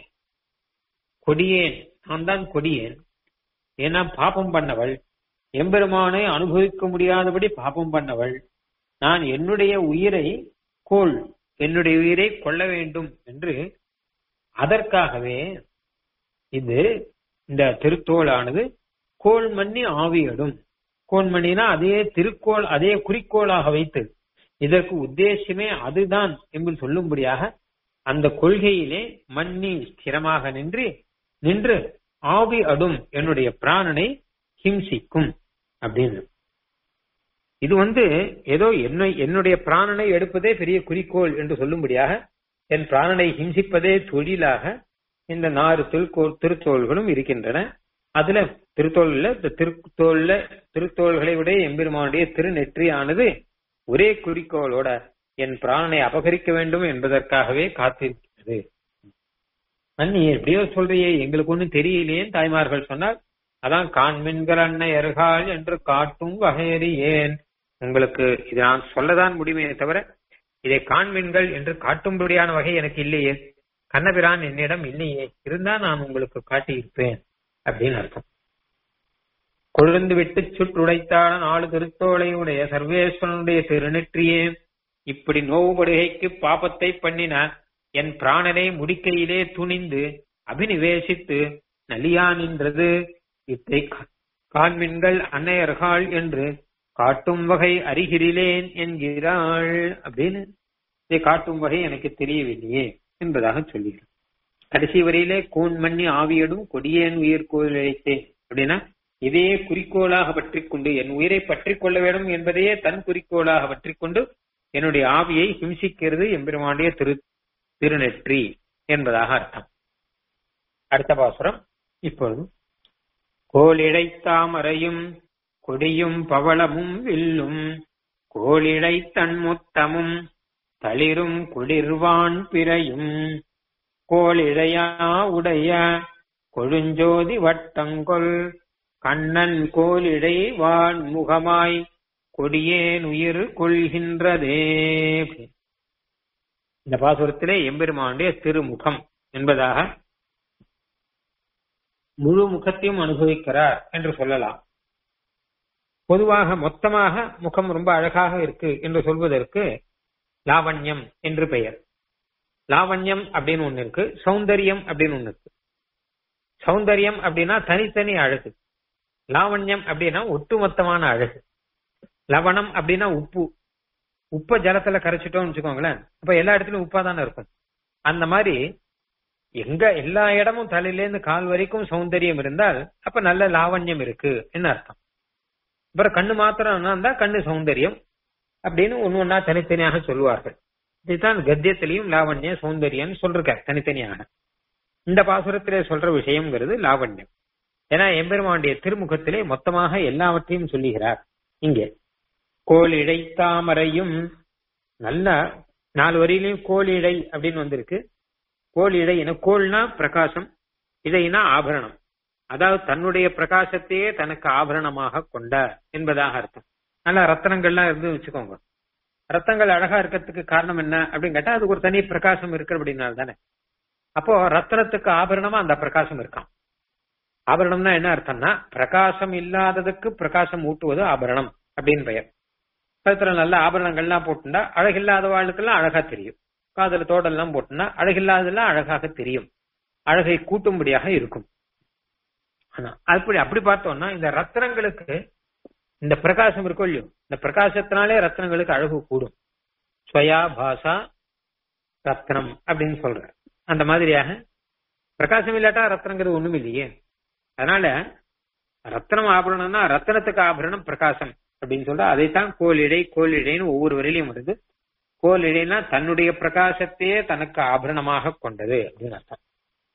கொடியேன் நான் தான் கொடியேன் ஏன்னா பாபம் பண்ணவள் எம்பெருமானை அனுபவிக்க முடியாதபடி பாபம் பண்ணவள் நான் என்னுடைய உயிரை கோள் என்னுடைய உயிரை கொள்ள வேண்டும் என்று அதற்காகவே இது இந்த திருத்தோளானது கோள் மண்ணி ஆவியடும் கோன்மணினா அதே திருக்கோள் அதே குறிக்கோளாக வைத்து இதற்கு உத்தேசமே அதுதான் என்று சொல்லும்படியாக அந்த கொள்கையிலே மண்ணி ஸ்திரமாக நின்று நின்று ஆவி அடும் என்னுடைய பிராணனை ஹிம்சிக்கும் அப்படின்னு இது வந்து ஏதோ என்னை என்னுடைய பிராணனை எடுப்பதே பெரிய குறிக்கோள் என்று சொல்லும்படியாக என் பிராணனை ஹிம்சிப்பதே தொழிலாக இந்த நாறு திருக்கோள் திருத்தோள்களும் இருக்கின்றன அதுல திருத்தோல்ல இந்த திருத்தோல்ல திருத்தோள்களை விட எம்பெருமானுடைய திருநெற்றியானது ஒரே குறிக்கோளோட என் பிராணனை அபகரிக்க வேண்டும் என்பதற்காகவே காத்திருக்கிறது நீ எப்படியோ சொல்றியே எங்களுக்கு ஒண்ணும் தெரியலையே தாய்மார்கள் சொன்னால் அதான் காண்மின்கள் அன்னை அருகாள் என்று காட்டும் வகையறி ஏன் உங்களுக்கு இது நான் சொல்லதான் முடியுமே தவிர இதை காண்மின்கள் என்று காட்டும்படியான வகை எனக்கு இல்லையே கண்ணபிரான் என்னிடம் இல்லையே இருந்தா நான் உங்களுக்கு காட்டியிருப்பேன் அப்படின்னு அர்த்தம் கொழுந்து விட்டு சுற்றுடைத்தான நாலு திருத்தோளையுடைய சர்வேஸ்வரனுடைய திருநெற்றியே இப்படி நோவுபடுகைக்கு பாபத்தை பண்ணின என் பிராணனை முடிக்கையிலே துணிந்து அபினிவேசித்து நலியா நின்றது இத்தை காண்மின்கள் அன்னையர்கள் என்று காட்டும் வகை அறிகிறிலேன் என்கிறாள் அப்படின்னு இதை காட்டும் வகை எனக்கு தெரியவில்லையே என்பதாக சொல்லுகிறேன் கடைசி வரையிலே கூன் மண்ணி ஆவியடும் கொடியேன் உயிர் கோயில் அழைத்தேன் அப்படின்னா இதையே குறிக்கோளாக பற்றி கொண்டு என் உயிரை பற்றி கொள்ள வேண்டும் என்பதையே தன் குறிக்கோளாக பற்றி கொண்டு என்னுடைய ஆவியை ஹிம்சிக்கிறது எம்பெருமானுடைய திரு திருநெற்றி என்பதாக அர்த்தம் அடுத்த பாசுரம் இப்பொழுது கோலிடை தாமரையும் கொடியும் பவளமும் வில்லும் கோலிடை தன்முத்தமும் தளிரும் குளிர்வான் பிறையும் கோளிழையா உடைய கொழுஞ்சோதி வட்டங்கொள் கண்ணன் கோலிடை வான் முகமாய் கொடியேன் உயிர் கொள்கின்றதே இந்த பாசுரத்திலே எம்பெருமானுடைய திருமுகம் என்பதாக முழு முகத்தையும் அனுபவிக்கிறார் என்று சொல்லலாம் பொதுவாக மொத்தமாக முகம் ரொம்ப அழகாக இருக்கு என்று சொல்வதற்கு லாவண்யம் என்று பெயர் லாவண்யம் அப்படின்னு ஒண்ணு இருக்கு சௌந்தரியம் அப்படின்னு ஒண்ணு இருக்கு சௌந்தரியம் அப்படின்னா தனித்தனி அழகு லாவண்யம் அப்படின்னா ஒட்டுமொத்தமான அழகு லவணம் அப்படின்னா உப்பு உப்ப ஜலத்துல கரைச்சிட்டோம்னு வச்சுக்கோங்களேன் அப்ப எல்லா இடத்துலயும் உப்பா தானே இருக்கும் அந்த மாதிரி எங்க எல்லா இடமும் தலையிலேருந்து கால் வரைக்கும் சௌந்தரியம் இருந்தால் அப்ப நல்ல லாவண்யம் இருக்கு என்ன அர்த்தம் அப்புறம் கண்ணு மாத்திரம் இருந்தா கண்ணு சௌந்தரியம் அப்படின்னு ஒன்னு ஒன்னா தனித்தனியாக சொல்லுவார்கள் இதுதான் கத்தியத்திலையும் லாவண்ய சௌந்தரியம் சொல்றார் தனித்தனியாக இந்த பாசுரத்திலே சொல்ற விஷயம்ங்கிறது லாவண்யம் ஏன்னா எம்பெருமானுடைய திருமுகத்திலே மொத்தமாக எல்லாவற்றையும் சொல்லுகிறார் இங்கே கோல் இடை தாமரையும் நல்ல நாலு வரியிலையும் கோல் இடை அப்படின்னு வந்திருக்கு கோல் இடை என கோல்னா பிரகாசம் இடைனா ஆபரணம் அதாவது தன்னுடைய பிரகாசத்தையே தனக்கு ஆபரணமாக கொண்ட என்பதாக அர்த்தம் நல்ல ரத்தனங்கள்லாம் இருந்து வச்சுக்கோங்க ரத்தங்கள் அழகா இருக்கிறதுக்கு காரணம் என்ன அப்படின்னு கேட்டா அதுக்கு ஒரு தனி பிரகாசம் இருக்கு அப்படின்னால தானே அப்போ ரத்தனத்துக்கு ஆபரணமா அந்த பிரகாசம் இருக்கான் ஆபரணம்னா என்ன அர்த்தம்னா பிரகாசம் இல்லாததுக்கு பிரகாசம் ஊட்டுவது ஆபரணம் அப்படின்னு பெயர் கழுத்துல நல்ல ஆபரணங்கள்லாம் போட்டுண்டா அழகில்லாத வாழ்க்கெல்லாம் அழகா தெரியும் காதல தோடெல்லாம் போட்டுனா அழகில்லாததெல்லாம் அழகாக தெரியும் அழகை கூட்டும்படியாக இருக்கும் ஆனா அப்படி அப்படி பார்த்தோம்னா இந்த ரத்னங்களுக்கு இந்த பிரகாசம் இருக்கும் இல்லையோ இந்த பிரகாசத்தினாலே ரத்னங்களுக்கு அழகு கூடும் ஸ்வயா பாசா ரத்னம் அப்படின்னு சொல்ற அந்த மாதிரியாக பிரகாசம் இல்லாட்டா ரத்னங்கிறது ஒண்ணும் இல்லையே அதனால ரத்னம் ஆபரணம்னா ரத்னத்துக்கு ஆபரணம் பிரகாசம் அப்படின்னு சொல்ற அதைத்தான் கோலிடை கோலிடைன்னு ஒவ்வொரு வரையிலையும் வருது கோலிடைனா தன்னுடைய பிரகாசத்தையே தனக்கு ஆபரணமாக கொண்டது அப்படின்னு அர்த்தம் இப்ப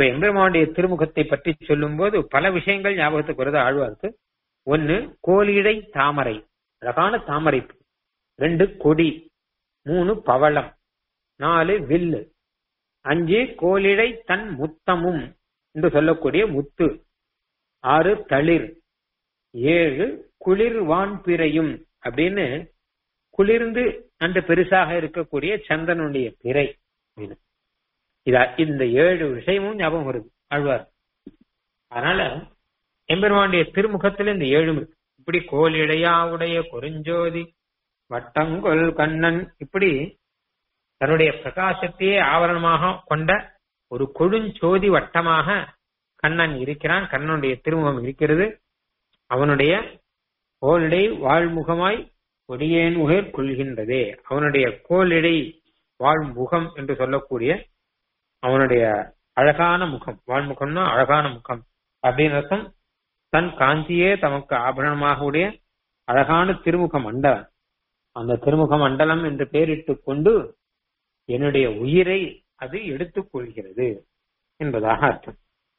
இப்ப எம்பெருமானுடைய திருமுகத்தை பற்றி சொல்லும் போது பல விஷயங்கள் ஞாபகத்துக்கு வருது ஆழ்வாருக்கு ஒன்னு கோலிடை தாமரை அழகான தாமரை பூ. ரெண்டு கொடி மூணு பவளம் நாலு வில்லு அஞ்சு கோலிடை தன் முத்தமும் என்று சொல்லக்கூடிய முத்து ஆறு தளிர் ஏழு குளிர் வான்பிறையும் அப்படின்னு குளிர்ந்து அந்த பெருசாக இருக்கக்கூடிய சந்திரனுடைய பிறை அப்படின்னு. இதா இந்த ஏழு விஷயமும் ஞாபகம் வருது ஆழ்வார் அதனால எம்பெருமானுடைய திருமுகத்துல இந்த ஏழும் இருக்கு இப்படி கோலிடையா உடைய குறிஞ்சோதி வட்டங்கொல் கண்ணன் இப்படி தன்னுடைய பிரகாசத்தையே ஆவரணமாக கொண்ட ஒரு கொழுஞ்சோதி வட்டமாக கண்ணன் இருக்கிறான் கண்ணனுடைய திருமுகம் இருக்கிறது அவனுடைய கோலிடை வாழ்முகமாய் கொடியேன் உகர் கொள்கின்றதே அவனுடைய கோலிடை வாழ்முகம் என்று சொல்லக்கூடிய அவனுடைய அழகான முகம் வாழ்முகம்னா அழகான முகம் அப்படின்னு அர்த்தம் தன் காந்தியே தமக்கு ஆபரணமாக உடைய அழகான திருமுக மண்டலம் அந்த திருமுக மண்டலம் என்று பெயரிட்டுக் கொண்டு என்னுடைய உயிரை அது எடுத்துக் கொள்கிறது என்பதாக அர்த்தம்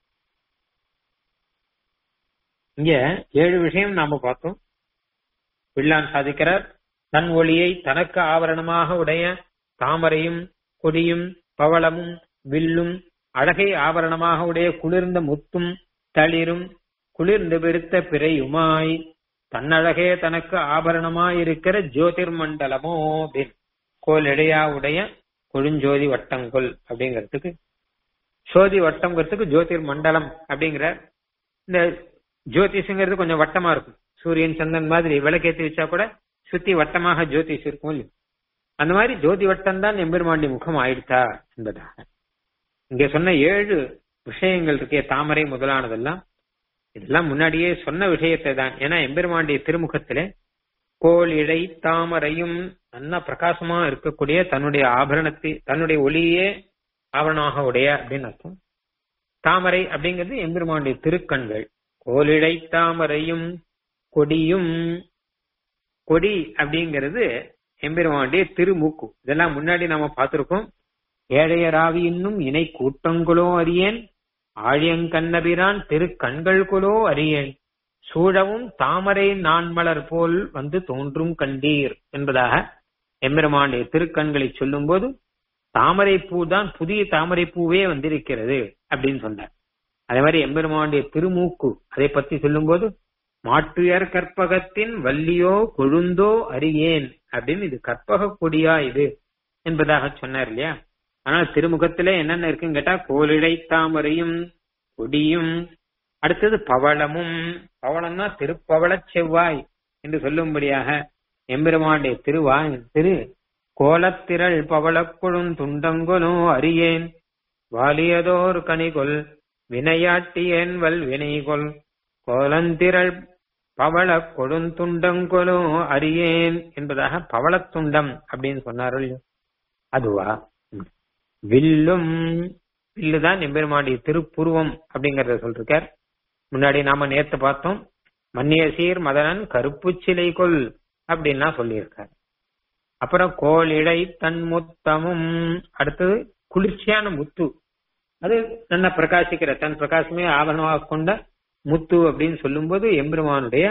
இங்க ஏழு விஷயம் நாம பார்த்தோம் பிள்ளான் சாதிக்கிறார் தன் ஒளியை தனக்கு ஆவரணமாக உடைய தாமரையும் கொடியும் பவளமும் வில்லும் அழகை ஆவரணமாக உடைய குளிர்ந்த முத்தும் தளிரும் குளிர்ந்து பெருத்த பிறையுமாய் தன்னழகே தனக்கு ஆபரணமாயிருக்கிற ஜோதிர் மண்டலமோ அப்படின்னு கோல் இடையா உடைய கொழுஞ்சோதி வட்டங்கொல் அப்படிங்கிறதுக்கு சோதி வட்டம்ங்கிறதுக்கு ஜோதிர் மண்டலம் அப்படிங்கிற இந்த ஜோதிஷங்கிறது கொஞ்சம் வட்டமா இருக்கும் சூரியன் சந்திரன் மாதிரி விளக்கேத்தி வச்சா கூட சுத்தி வட்டமாக ஜோதிஷ் இருக்கும் இல்லையா? அந்த மாதிரி ஜோதி வட்டம் தான் எம்பெருமாண்டி முகம் ஆயிடுதா என்பதாக இங்க சொன்ன ஏழு விஷயங்கள் இருக்கே தாமரை முதலானதெல்லாம் இதெல்லாம் முன்னாடியே சொன்ன விஷயத்தை தான் ஏன்னா எம்பெருமாண்டிய திருமுகத்திலே கோல் இடை தாமரையும் நல்ல பிரகாசமா இருக்கக்கூடிய தன்னுடைய ஆபரணத்தை தன்னுடைய ஒளியே ஆவரணமாக உடைய அப்படின்னு அர்த்தம் தாமரை அப்படிங்கிறது எம்பெருமானுடைய திருக்கண்கள் கோலிடை தாமரையும் கொடியும் கொடி அப்படிங்கிறது எம்பெருமானுடைய திருமூக்கு இதெல்லாம் முன்னாடி நாம பார்த்திருக்கோம் ஏழையராவி இன்னும் இணை கூட்டங்களோ அறியேன் ஆழியங்கண்ணபிரான் திருக்கண்கள்குலோ அறியேன் சூழவும் தாமரை நான்மலர் போல் வந்து தோன்றும் கண்டீர் என்பதாக எம்பெருமானுடைய திருக்கண்களை சொல்லும்போது தாமரை பூ தான் புதிய தாமரை பூவே வந்திருக்கிறது அப்படின்னு சொன்னார் அதே மாதிரி எம்பெருமானுடைய திருமூக்கு அதை பத்தி சொல்லும்போது மாட்டுயர் கற்பகத்தின் வள்ளியோ கொழுந்தோ அறியேன் அப்படின்னு இது கற்பக கொடியா இது என்பதாக சொன்னார் இல்லையா ஆனால் திருமுகத்திலே என்னென்ன இருக்குன்னு கேட்டா கோலிடை தாமரையும் கொடியும் அடுத்தது பவளமும் பவளம்னா திருப்பவளச் செவ்வாய் என்று சொல்லும்படியாக எம்பெருமானுடைய திருவாய் திரு கோலத்திரள் பவளக்குழும் துண்டங்கொலோ அறியேன் வாலியதோர் கனிகொல் வினையாட்டியேன் வல் வினைகொல் கோலந்திரள் பவள கொடுந்துண்டங்கொலோ அறியேன் என்பதாக பவளத்துண்டம் அப்படின்னு சொன்னார்கள் அதுவா வில்லும் வில்லுதான் எம்பெருமானுடைய திருப்புருவம் அப்படிங்கறத சொல்லிருக்கார் முன்னாடி நாம நேத்து பார்த்தோம் மன்னிய சீர் மதனன் கருப்பு சிலை கொல் அப்படின்னா சொல்லியிருக்கார் அப்புறம் கோளிடை தன் முத்தமும் அடுத்தது குளிர்ச்சியான முத்து அது நல்ல பிரகாசிக்கிற தன் பிரகாசமே ஆவரணமாக கொண்ட முத்து அப்படின்னு சொல்லும்போது எம்பெருமானுடைய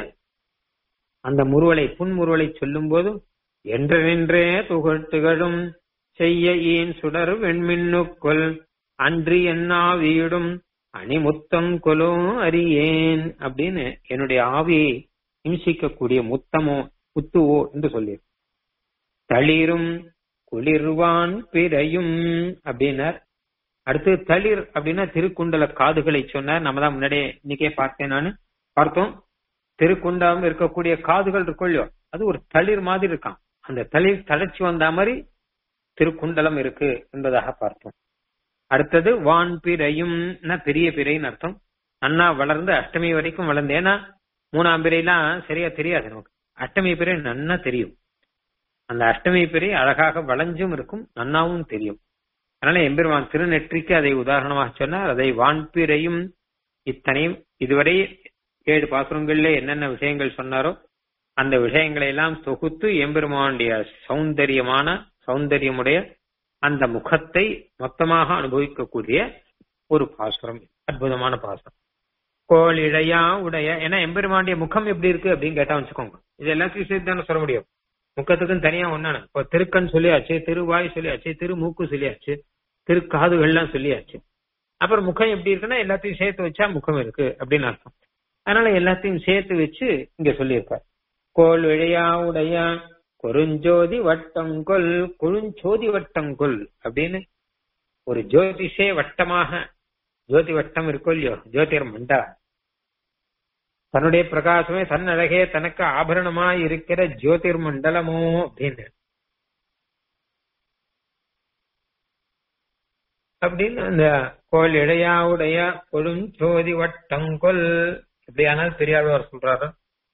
அந்த முருவலை புன்முருவலை சொல்லும்போது என்றென்றே துகள் திகழும் செய்ய ஈன் சுடர் வெண்மின்னுக்குள் அன்றி என்னா வீடும் அணிமுத்தம் கொலோ அறியேன் அப்படின்னு என்னுடைய ஆவியை இம்சிக்கக்கூடிய முத்தமோ முத்துவோ என்று சொல்லி தளிரும் குளிர்வான் பிறையும் அப்படின்னார் அடுத்து தளிர் அப்படின்னா திருக்குண்டல காதுகளை சொன்னார் நம்ம தான் முன்னாடியே இன்னைக்கே பார்த்தேன் நானு பார்த்தோம் திருக்குண்டம் இருக்கக்கூடிய காதுகள் இருக்கும் இல்லையோ அது ஒரு தளிர் மாதிரி இருக்கான் அந்த தளிர் தளர்ச்சி வந்த மாதிரி திருக்குண்டலம் இருக்கு என்பதாக பார்த்தோம் அடுத்தது வான் பிறையும் பெரிய பிறைன்னு அர்த்தம் அண்ணா வளர்ந்து அஷ்டமி வரைக்கும் வளர்ந்து ஏன்னா மூணாம் பிறையெல்லாம் சரியா தெரியாது நமக்கு அஷ்டமி பிறை நன்னா தெரியும் அந்த அஷ்டமி பிறை அழகாக வளைஞ்சும் இருக்கும் நன்னாவும் தெரியும் அதனால எம்பெருமான் திருநெற்றிக்கு அதை உதாரணமாக சொன்னார் அதை வான்பிறையும் இத்தனையும் இதுவரை ஏழு பாசுரங்கள்ல என்னென்ன விஷயங்கள் சொன்னாரோ அந்த விஷயங்களை எல்லாம் தொகுத்து எம்பெருமானுடைய சௌந்தரியமான சௌந்தரியமுடைய அந்த முகத்தை மொத்தமாக அனுபவிக்கக்கூடிய ஒரு பாசுரம் அற்புதமான பாசுரம் கோள் இழையா உடைய ஏன்னா எம்பெருமாண்டிய முகம் எப்படி இருக்கு அப்படின்னு கேட்டா வச்சுக்கோங்க இது எல்லாத்தையும் சேர்த்து தானே சொல்ல முடியும் முக்கத்துக்கும் தனியா ஒன்னான இப்போ திருக்கண் சொல்லியாச்சு திருவாய் சொல்லியாச்சு திருமூக்கு சொல்லியாச்சு திருக்காதுகள்லாம் சொல்லியாச்சு அப்புறம் முகம் எப்படி இருக்குன்னா எல்லாத்தையும் சேர்த்து வச்சா முகம் இருக்கு அப்படின்னு அர்த்தம் அதனால எல்லாத்தையும் சேர்த்து வச்சு இங்க சொல்லியிருக்கார் கோள் இழையா உடைய கொருஞ்சோதி வட்டங்கொல் கொழுஞ்சோதி வட்டங்கொல் அப்படின்னு ஒரு ஜோதிஷே வட்டமாக ஜோதி வட்டம் இருக்கோ இல்லையோ ஜோதிர் மண்டா தன்னுடைய பிரகாசமே தன் அழகே தனக்கு ஆபரணமா இருக்கிற ஜோதிர் மண்டலமோ அப்படின்னு அப்படின்னு அந்த கோல் இடையாவுடைய கொழுஞ்சோதி வட்டங்கொல் எப்படியானால் பெரியாழ்வார் சொல்றாரு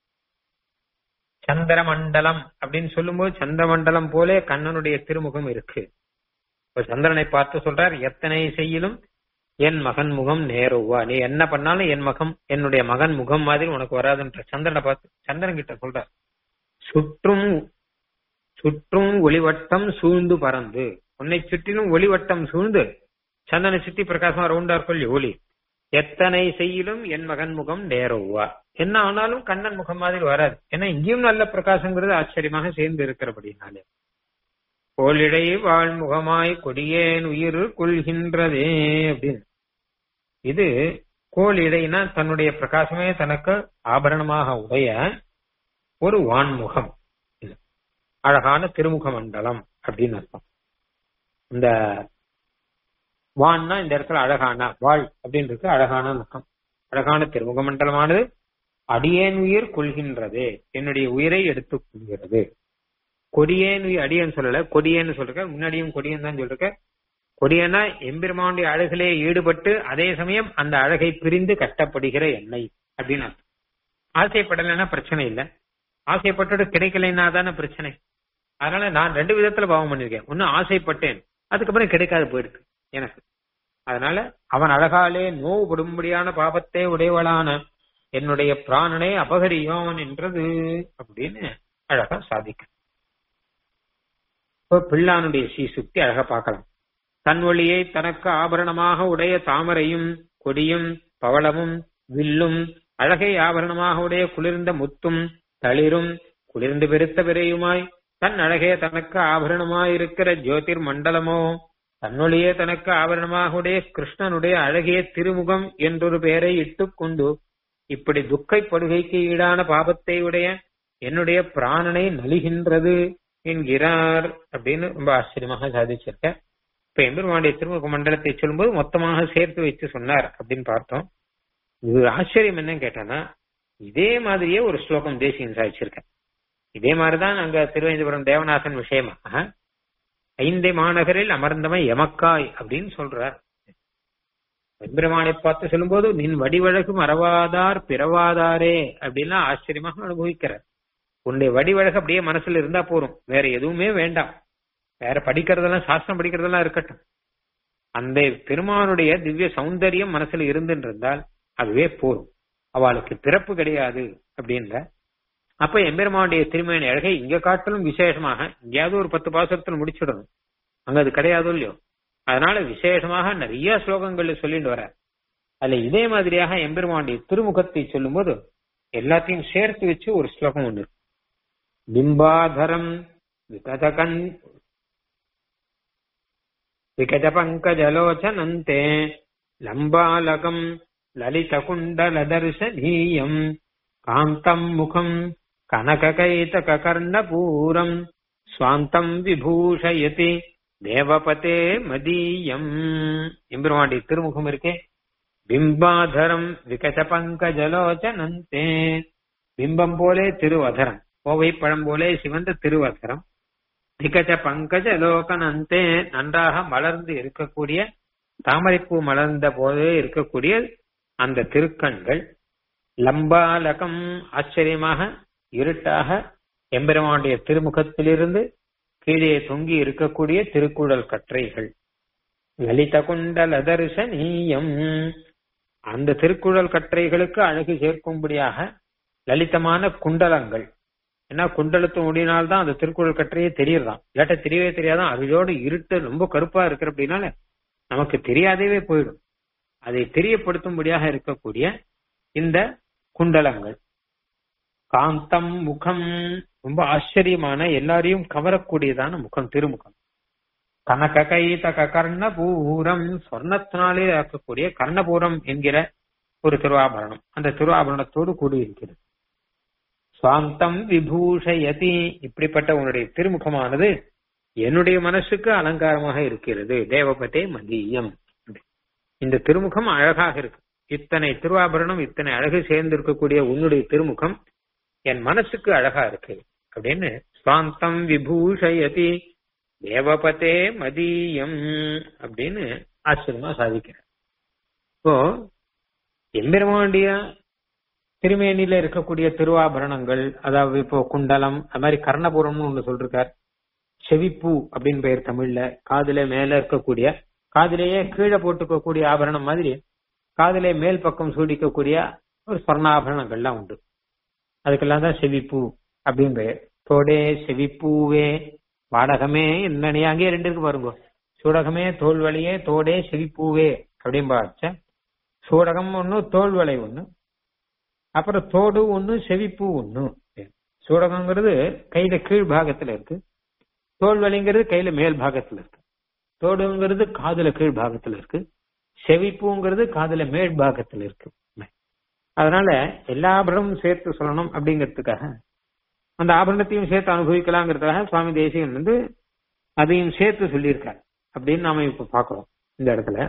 சந்திரமண்டலம் அப்படின்னு சொல்லும்போது சந்திரமண்டலம் போலே கண்ணனுடைய திருமுகம் இருக்கு இப்ப சந்திரனை பார்த்து சொல்றார் எத்தனை செய்யிலும் என் மகன் முகம் நேருவா நீ என்ன பண்ணாலும் என் மகம் என்னுடைய மகன் முகம் மாதிரி உனக்கு வராதுன்ற சந்திரனை பார்த்து சந்திரன் கிட்ட சொல்றார் சுற்றும் சுற்றும் ஒளிவட்டம் சூழ்ந்து பறந்து உன்னை சுற்றிலும் ஒளிவட்டம் சூழ்ந்து சந்தனை சுத்தி பிரகாசமா ரவுண்டா இருக்கும் ஒளி எத்தனை செய்யிலும் என் மகன் முகம் நேருவா என்ன ஆனாலும் கண்ணன் முகம் மாதிரி வராது ஏன்னா இங்கேயும் நல்ல பிரகாசங்கிறது ஆச்சரியமாக சேர்ந்து இருக்கிறபடினாலே கோளிடை வாழ்முகமாய் கொடியேன் உயிர் கொள்கின்றதே அப்படின்னு இது கோளிடைனா தன்னுடைய பிரகாசமே தனக்கு ஆபரணமாக உடைய ஒரு வான்முகம் அழகான திருமுக மண்டலம் அப்படின்னு அர்த்தம் இந்த வான்னா இந்த இடத்துல அழகான வாழ் அப்படின்னு இருக்கு அழகான முகம் அழகான திருமுக மண்டலமானது அடியேன் உயிர் கொள்கின்றது என்னுடைய உயிரை எடுத்துக் கொள்கிறது கொடியேன் உயிர் அடியேன்னு சொல்லல கொடியேன்னு சொல்லிருக்க முன்னாடியும் கொடியன் தான் சொல்லிருக்க கொடியனா எம்பெருமானுடைய அழகிலே ஈடுபட்டு அதே சமயம் அந்த அழகை பிரிந்து கட்டப்படுகிற எண்ணெய் அப்படின்னு அர்த்தம் ஆசைப்படலைன்னா பிரச்சனை இல்லை ஆசைப்பட்டுட்டு கிடைக்கலைன்னா தானே பிரச்சனை அதனால நான் ரெண்டு விதத்துல பாவம் பண்ணிருக்கேன் ஒன்னு ஆசைப்பட்டேன் அதுக்கப்புறம் கிடைக்காது போயிருக்கு எனக்கு அதனால அவன் அழகாலே நோவுபடும்படியான பாபத்தை உடையவளான என்னுடைய பிராணனை அபகரியோன் என்றது அப்படின்னு அழகா சாதிக்க இப்ப பிள்ளானுடைய சீசுக்தி அழகா பார்க்கலாம் தன் ஒளியை தனக்கு ஆபரணமாக உடைய தாமரையும் கொடியும் பவளமும் வில்லும் அழகை ஆபரணமாக உடைய குளிர்ந்த முத்தும் தளிரும் குளிர்ந்து பெருத்த பிறையுமாய் தன் அழகே தனக்கு ஆபரணமாயிருக்கிற ஜோதிர் மண்டலமோ தன்னொழியே தனக்கு ஆபரணமாக உடைய கிருஷ்ணனுடைய அழகிய திருமுகம் என்றொரு பெயரை இட்டுக்கொண்டு இப்படி துக்கைப்படுகைக்கு ஈடான பாபத்தை உடைய என்னுடைய பிராணனை நலிகின்றது என்கிறார் அப்படின்னு ரொம்ப ஆச்சரியமாக சாதிச்சிருக்க இப்ப எம்பெருமானுடைய திருமுக மண்டலத்தை சொல்லும்போது மொத்தமாக சேர்த்து வச்சு சொன்னார் அப்படின்னு பார்த்தோம் இது ஆச்சரியம் என்னன்னு கேட்டானா இதே மாதிரியே ஒரு ஸ்லோகம் தேசியம் சாதிச்சிருக்கேன் இதே மாதிரிதான் அங்க திருவேந்திபுரம் தேவநாதன் விஷயமாக ஐந்தை மாநகரில் அமர்ந்தவன் எமக்காய் அப்படின்னு சொல்றார் எம்பெருமானை பார்த்து சொல்லும்போது நின் வடிவழகு மறவாதார் பிறவாதாரே அப்படின்லாம் ஆச்சரியமாக அனுபவிக்கிறார் உன்னுடைய வடிவழகு அப்படியே மனசுல இருந்தா போறோம் வேற எதுவுமே வேண்டாம் வேற படிக்கிறதெல்லாம் சாஸ்திரம் படிக்கிறதெல்லாம் இருக்கட்டும் அந்த பெருமானுடைய திவ்ய சௌந்தரியம் மனசுல இருந்துட்டு இருந்தால் அதுவே போரும் அவளுக்கு பிறப்பு கிடையாது அப்படின்ற அப்ப எம்பெருமானுடைய திருமணி அழகை இங்க காட்டிலும் விசேஷமாக எங்கேயாவது ஒரு பத்து பாசுரத்தில் முடிச்சிடணும் அங்க அது கிடையாதோ இல்லையோ அதனால விசேஷமாக நிறைய ஸ்லோகங்கள்ல சொல்லிட்டு வர அதுல இதே மாதிரியாக எம்பெருமானுடைய திருமுகத்தை சொல்லும் போது எல்லாத்தையும் சேர்த்து வச்சு ஒரு ஸ்லோகம் ஒண்ணு பிம்பாதரம் விகதகன் விகத பங்கஜலோச்சனந்தே லம்பாலகம் லலிதகுண்டலதர்சனீயம் காந்தம் முகம் கனககைதகர்ணபூரம் சுவாந்தம் விபூஷயதி தேவபதே மதீயம் எம்பெருமாண்டி திருமுகம் இருக்கே பிம்பாதரம் விகச பங்கஜலோச்சனந்தே பிம்பம் போலே திருவதரம் கோவை பழம் போலே சிவந்த திருவதரம் விகஜ பங்கஜ லோகனந்தே நன்றாக மலர்ந்து இருக்கக்கூடிய தாமரைப்பூ மலர்ந்த போதே இருக்கக்கூடிய அந்த திருக்கண்கள் லம்பாலகம் ஆச்சரியமாக இருட்டாக எம்பெருமானுடைய திருமுகத்திலிருந்து கீழே தொங்கி இருக்கக்கூடிய திருக்குழல் கற்றைகள் லலித குண்டல தரிசனீயம் அந்த திருக்குழல் கற்றைகளுக்கு அழகு சேர்க்கும்படியாக லலிதமான குண்டலங்கள் ஏன்னா குண்டலத்து முடியினால்தான் அந்த திருக்குறள் கற்றையே தெரியறதாம் இல்லாட்ட தெரியவே தெரியாதான் அதோட இருட்டு ரொம்ப கருப்பா இருக்கிற அப்படின்னால நமக்கு தெரியாதவே போயிடும் அதை தெரியப்படுத்தும்படியாக இருக்கக்கூடிய இந்த குண்டலங்கள் காந்தம் முகம் ரொம்ப ஆச்சரியமான எல்லாரையும் கவரக்கூடியதான முகம் திருமுகம் கனக கைதக கர்ணபூரம் சொர்ணத்தினாலே இருக்கக்கூடிய கர்ணபூரம் என்கிற ஒரு திருவாபரணம் அந்த திருவாபரணத்தோடு கூடியிருக்கிறது சுவாந்தம் விபூஷயதி இப்படிப்பட்ட உன்னுடைய திருமுகமானது என்னுடைய மனசுக்கு அலங்காரமாக இருக்கிறது தேவபதே மதியம் இந்த திருமுகம் அழகாக இருக்கு இத்தனை திருவாபரணம் இத்தனை அழகு சேர்ந்து இருக்கக்கூடிய உன்னுடைய திருமுகம் என் மனசுக்கு அழகா இருக்கு அப்படின்னு சுவாந்தம் விபூஷயதி தேவபதே மதியம் அப்படின்னு ஆச்சரியமா சாதிக்கிறார் இப்போ எம்பெருமாண்டிய திருமேனியில இருக்கக்கூடிய திருவாபரணங்கள் அதாவது இப்போ குண்டலம் அது மாதிரி கர்ணபுரம்னு ஒண்ணு சொல்றார் செவிப்பூ அப்படின்னு பெயர் தமிழ்ல காதுல மேல இருக்கக்கூடிய காதிலேயே கீழே போட்டுக்கக்கூடிய ஆபரணம் மாதிரி காதிலே மேல் பக்கம் சூடிக்கக்கூடிய ஒரு சொர்ணாபரணங்கள்லாம் உண்டு அதுக்கெல்லாம் தான் செவிப்பூ அப்படின்னு பெயர் தோடே செவிப்பூவே வாடகமே என்னனே அங்கேயே ரெண்டு இருக்கு பாருங்க சூடகமே தோல்வழியே தோடே செவிப்பூவே அப்படின்னு பார்த்தா சூடகம் ஒண்ணு தோல்வளை ஒண்ணு அப்புறம் தோடு ஒண்ணு செவிப்பூ ஒண்ணு சூடகங்கிறது கையில கீழ் பாகத்துல இருக்கு தோல்வழிங்கிறது கையில மேல் பாகத்துல இருக்கு தோடுங்கிறது காதுல கீழ் பாகத்துல இருக்கு செவிப்பூங்கிறது காதுல மேல் பாகத்துல இருக்கு அதனால எல்லா ஆபரணமும் சேர்த்து சொல்லணும் அப்படிங்கிறதுக்காக அந்த ஆபரணத்தையும் சேர்த்து அனுபவிக்கலாங்கிறதுக்காக சுவாமி தேசிகன் வந்து அதையும் சேர்த்து சொல்லியிருக்கார் அப்படின்னு நாம இப்ப பாக்குறோம் இந்த இடத்துல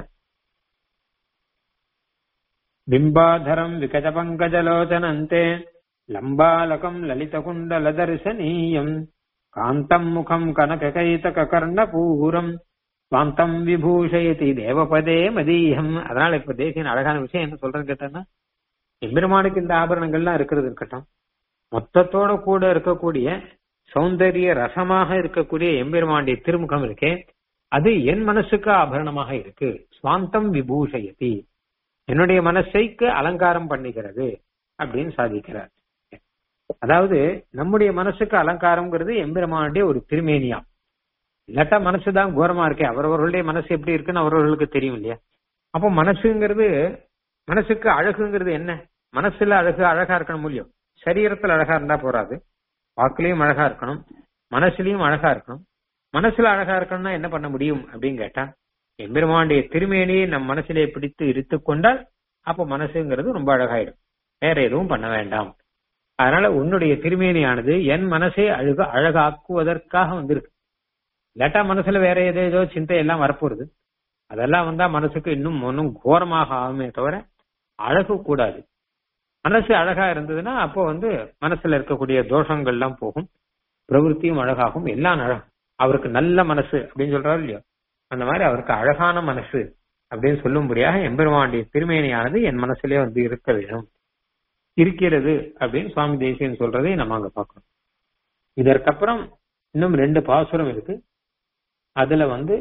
பிம்பாதரம் விகஜ பங்கஜலோச்சனந்தே லம்பாலகம் லலிதகுண்டல தரிசனீயம் காந்தம் முகம் கனக கைதக கர்ணபூரம் சுவாந்தம் விபூஷயதி தேவபதே மதீயம் அதனால இப்ப தேசியன் அழகான விஷயம் என்ன சொல்றேன்னு கேட்டேன்னா எம்பெருமானுக்கு இந்த ஆபரணங்கள்லாம் இருக்கிறது இருக்கட்டும் மொத்தத்தோட கூட இருக்கக்கூடிய சௌந்தரிய ரசமாக இருக்கக்கூடிய எம்பெருமானுடைய திருமுகம் இருக்கே அது என் மனசுக்கு ஆபரணமாக இருக்கு சுவாந்தம் விபூஷயதி என்னுடைய மனசைக்கு அலங்காரம் பண்ணுகிறது அப்படின்னு சாதிக்கிறார் அதாவது நம்முடைய மனசுக்கு அலங்காரம்ங்கிறது எம்பெருமானுடைய ஒரு திருமேனியா இல்லாட்டா மனசுதான் கோரமா இருக்கே அவரவர்களுடைய மனசு எப்படி இருக்குன்னு அவரவர்களுக்கு தெரியும் இல்லையா அப்போ மனசுங்கிறது மனசுக்கு அழகுங்கிறது என்ன மனசுல அழகு அழகா இருக்கணும் இல்லையோ சரீரத்துல அழகா இருந்தா போறாது வாக்குலயும் அழகா இருக்கணும் மனசுலயும் அழகா இருக்கணும் மனசுல அழகா இருக்கணும்னா என்ன பண்ண முடியும் அப்படின்னு கேட்டா எம்பெருமானுடைய திருமேனியை நம் மனசிலே பிடித்து இருத்து கொண்டால் அப்ப மனசுங்கிறது ரொம்ப அழகாயிடும் வேற எதுவும் பண்ண வேண்டாம் அதனால உன்னுடைய திருமேனியானது என் மனசை அழக அழகாக்குவதற்காக வந்திருக்கு இல்லாட்டா மனசுல வேற ஏதோ ஏதோ சிந்தை எல்லாம் வரப்போகுது அதெல்லாம் வந்தா மனசுக்கு இன்னும் ஒன்னும் கோரமாக ஆகுமே தவிர அழகு கூடாது மனசு அழகா இருந்ததுன்னா அப்போ வந்து மனசுல இருக்கக்கூடிய தோஷங்கள் எல்லாம் போகும் பிரவருத்தியும் அழகாகும் எல்லாம் அழகும் அவருக்கு நல்ல மனசு அப்படின்னு சொல்றாரு இல்லையோ அந்த மாதிரி அவருக்கு அழகான மனசு அப்படின்னு சொல்லும்படியாக எம்பெருமானுடைய திருமேனியானது என் மனசுலயே வந்து இருக்க வேணும் இருக்கிறது அப்படின்னு சுவாமி தேசியன் சொல்றதை நம்ம அங்க பார்க்கணும் இதற்கப்புறம் இன்னும் ரெண்டு பாசுரம் இருக்கு அதுல வந்து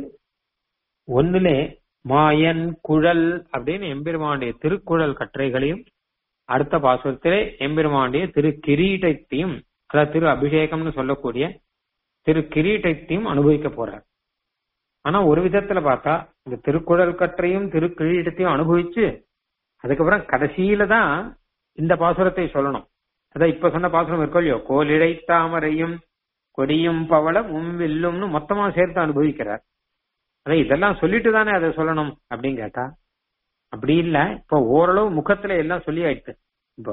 ஒண்ணுலே மாயன் குழல் அப்படின்னு எம்பெருமானுடைய திருக்குழல் கற்றைகளையும் அடுத்த பாசுரத்திலே எம்பெருமானுடைய திரு கிரீட்டத்தையும் அதாவது திரு அபிஷேகம்னு சொல்லக்கூடிய திரு கிரீட்டத்தையும் அனுபவிக்க போறார் ஆனா ஒரு விதத்துல பார்த்தா இந்த திருக்குழல் கற்றையும் திரு கிரீட்டத்தையும் அனுபவிச்சு அதுக்கப்புறம் கடைசியில தான் இந்த பாசுரத்தை சொல்லணும் அதான் இப்ப சொன்ன பாசுரம் இருக்கோ இல்லையோ கோலிடை தாமரையும் கொடியும் பவளமும் வில்லும்னு மொத்தமா சேர்த்து அனுபவிக்கிறார் அதான் இதெல்லாம் சொல்லிட்டு தானே அதை சொல்லணும் அப்படின்னு கேட்டா அப்படி இல்ல இப்போ ஓரளவு முகத்துல எல்லாம் சொல்லி ஆயிடுச்சு இப்போ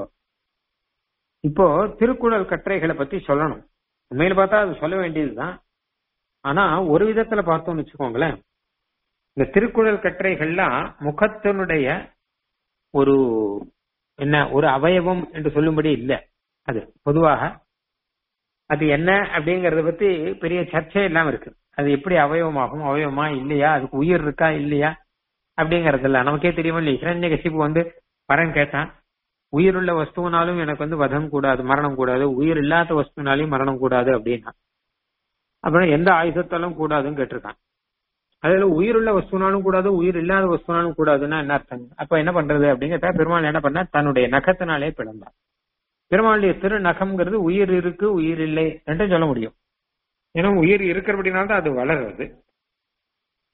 இப்போ திருக்குறள் கட்டுரைகளை பத்தி சொல்லணும் உண்மையில பார்த்தா அது சொல்ல வேண்டியதுதான் ஆனா ஒரு விதத்துல பார்த்தோம்னு வச்சுக்கோங்களேன் இந்த திருக்குறள் கட்டுரைகள்லாம் முகத்தினுடைய ஒரு என்ன ஒரு அவயவம் என்று சொல்லும்படி இல்ல அது பொதுவாக அது என்ன அப்படிங்கறத பத்தி பெரிய சர்ச்சை எல்லாம் இருக்கு அது எப்படி அவயவமாகும் அவயவமா இல்லையா அதுக்கு உயிர் இருக்கா இல்லையா அப்படிங்கறது இல்ல நமக்கே தெரியுமா இல்லையா இரண்ய கசிப்பு வந்து பரன் கேட்டான் உயிருள்ள வஸ்துவனாலும் எனக்கு வந்து வதம் கூடாது மரணம் கூடாது உயிர் இல்லாத வஸ்துனாலையும் மரணம் கூடாது அப்படின்னா அப்புறம் எந்த ஆயுதத்தாலும் கூடாதுன்னு கேட்டிருக்கான் அதுல உயிருள்ள வஸ்துனாலும் கூடாது உயிர் இல்லாத வஸ்துனாலும் கூடாதுன்னா என்ன அர்த்தம் அப்ப என்ன பண்றது அப்படிங்கிறத பெருமாள் என்ன பண்ண தன்னுடைய நகத்தினாலே பிளந்தான் பெருமாளுடைய திரு நகம்ங்கிறது உயிர் இருக்கு உயிர் இல்லை ரெண்டும் சொல்ல முடியும் ஏன்னா உயிர் இருக்கிறபடினால்தான் அது வளர்றது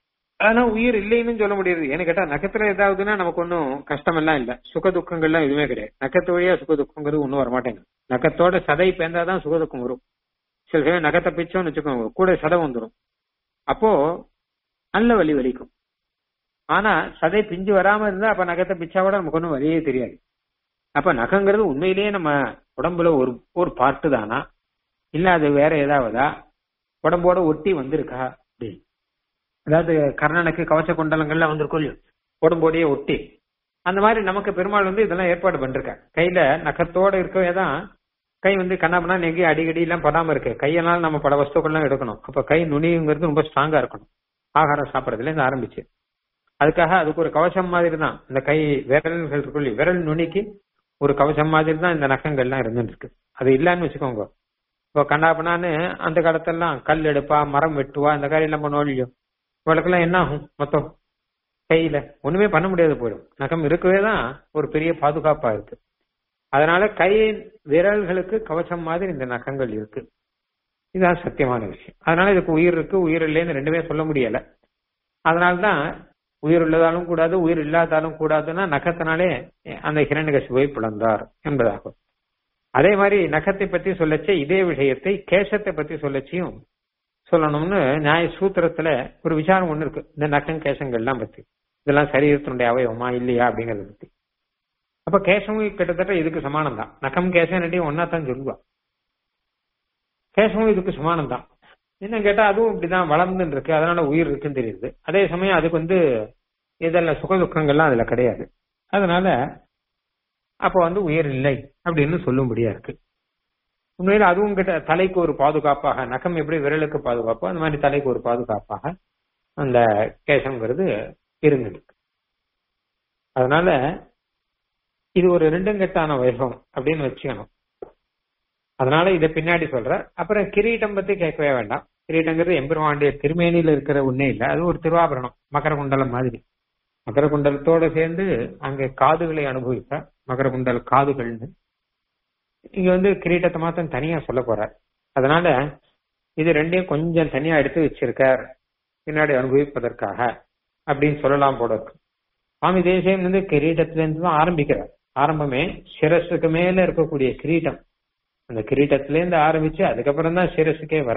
ஆனா உயிர் இல்லைன்னு சொல்ல முடியாது ஏன்னு கேட்டா நக்கத்துல ஏதாவதுன்னா நமக்கு ஒன்றும் கஷ்டம் எல்லாம் இல்ல சுக துக்கங்கள்லாம் எதுவுமே கிடையாது நக்கத்து வழியா சுக துக்கங்கிறது ஒன்றும் வரமாட்டேங்குது நக்கத்தோட சதை பேந்தாதான் சுக துக்கம் வரும் சில சமயம் நகத்தை பிச்சோன்னு வச்சுக்கோங்க கூட சதை வந்துடும் அப்போ நல்ல வலி வலிக்கும் ஆனா சதை பிஞ்சு வராம இருந்தா அப்ப நகத்தை பிச்சா கூட நமக்கு ஒன்றும் வலியே தெரியாது அப்ப நகங்கிறது உண்மையிலேயே நம்ம உடம்புல ஒரு ஒரு பார்ட்டு தானா இல்ல அது வேற ஏதாவதா உடம்போட ஒட்டி வந்திருக்கா அப்படி அதாவது கர்ணனுக்கு கவச குண்டலங்கள்லாம் வந்திருக்கும் இல்லையோ உடம்போடையே ஒட்டி அந்த மாதிரி நமக்கு பெருமாள் வந்து இதெல்லாம் ஏற்பாடு பண்ணிருக்க கையில நகத்தோட இருக்கவே தான் கை வந்து கண்ணாபண்ணா எங்கேயும் அடிக்கடி எல்லாம் படாம இருக்கு கையெல்லாம் நம்ம பல வஸ்துக்கள்லாம் எடுக்கணும் அப்ப கை நுனிங்கிறது ரொம்ப ஸ்ட்ராங்கா இருக்கணும் ஆகாரம் சாப்பிடறதுல இருந்து ஆரம்பிச்சு அதுக்காக அதுக்கு ஒரு கவசம் மாதிரி தான் இந்த கை விரல்கள் இருக்குள்ள விரல் நுனிக்கு ஒரு கவசம் மாதிரி தான் இந்த நகங்கள்லாம் இருந்துட்டு இருக்கு அது இல்லன்னு வச்சுக்கோங்க இப்போ கண்ணாபண்ணான்னு அந்த காலத்தெல்லாம் கல் எடுப்பா மரம் வெட்டுவா இந்த காரியெல்லாம் பண்ணுவோம் இல்லையோ இவளுக்கெல்லாம் என்ன ஆகும் மொத்தம் கையில ஒண்ணுமே பண்ண முடியாது போயிடும் நகம் இருக்கவே தான் ஒரு பெரிய பாதுகாப்பா இருக்கு அதனால கை விரல்களுக்கு கவசம் மாதிரி இந்த நகங்கள் இருக்கு இதுதான் சத்தியமான விஷயம் அதனால இதுக்கு உயிர் இருக்கு உயிர் இல்லைன்னு ரெண்டுமே சொல்ல முடியல அதனால்தான் உயிர் உள்ளதாலும் கூடாது உயிர் இல்லாதாலும் கூடாதுன்னா நகத்தினாலே அந்த ஹிரண்யகசிபுவை பிளந்தார் என்பதாகும் அதே மாதிரி நகத்தை பத்தி சொல்லச்சே இதே விஷயத்தை கேசத்தை பத்தி சொல்லச்சியும் சொல்லணும்னு நியாய சூத்திரத்துல ஒரு விசாரம் ஒண்ணு இருக்கு இந்த நகம் கேசங்கள்லாம் பத்தி இதெல்லாம் சரீரத்தினுடைய அவயவமா இல்லையா அப்படிங்கறத பத்தி அப்ப கேசமும் கிட்டத்தட்ட இதுக்கு சமானம் தான் நகம் கேசம் ரெண்டையும் ஒன்னா தான் சொல்லுவா கேசமும் இதுக்கு சமானம் தான் என்ன கேட்டா அதுவும் இப்படிதான் வளர்ந்துன்னு இருக்கு அதனால உயிர் இருக்குன்னு தெரியுது அதே சமயம் அதுக்கு வந்து இதெல்லாம் சுக துக்கங்கள்லாம் அதுல கிடையாது அதனால அப்ப வந்து உயிர் இல்லை அப்படின்னு சொல்லும்படியா இருக்கு உண்மையில அதுவும் கிட்ட தலைக்கு ஒரு பாதுகாப்பாக நகம் எப்படி விரலுக்கு பாதுகாப்போ அந்த மாதிரி தலைக்கு ஒரு பாதுகாப்பாக அந்த கேசங்கிறது இருந்திருக்கு அதனால இது ஒரு ரெண்டுங்கட்டான வைபவம் அப்படின்னு வச்சுக்கணும் அதனால இதை பின்னாடி சொல்ற அப்புறம் கிரீட்டம் பத்தி கேட்கவே வேண்டாம் கிரீட்டங்கிறது எம்பெருமானுடைய திருமேனியில இருக்கிற ஒண்ணே இல்லை அது ஒரு திருவாபரணம் மகர குண்டலம் மாதிரி மகர குண்டலத்தோட சேர்ந்து அங்க காதுகளை அனுபவிப்ப மகர குண்டல் காதுகள்னு இங்க வந்து கிரீட்டத்தை மாத்திரம் தனியா சொல்ல போறார் அதனால இது ரெண்டையும் கொஞ்சம் தனியா எடுத்து வச்சிருக்கார் பின்னாடி அனுபவிப்பதற்காக அப்படின்னு சொல்லலாம் போல இருக்கு சுவாமி தேசியம் வந்து கிரீட்டத்துல இருந்து தான் ஆரம்பிக்கிறார் ஆரம்பமே சிரஸுக்கு மேல இருக்கக்கூடிய கிரீட்டம் அந்த கிரீட்டத்துல இருந்து ஆரம்பிச்சு அதுக்கப்புறம் தான் சிரசுக்கே வர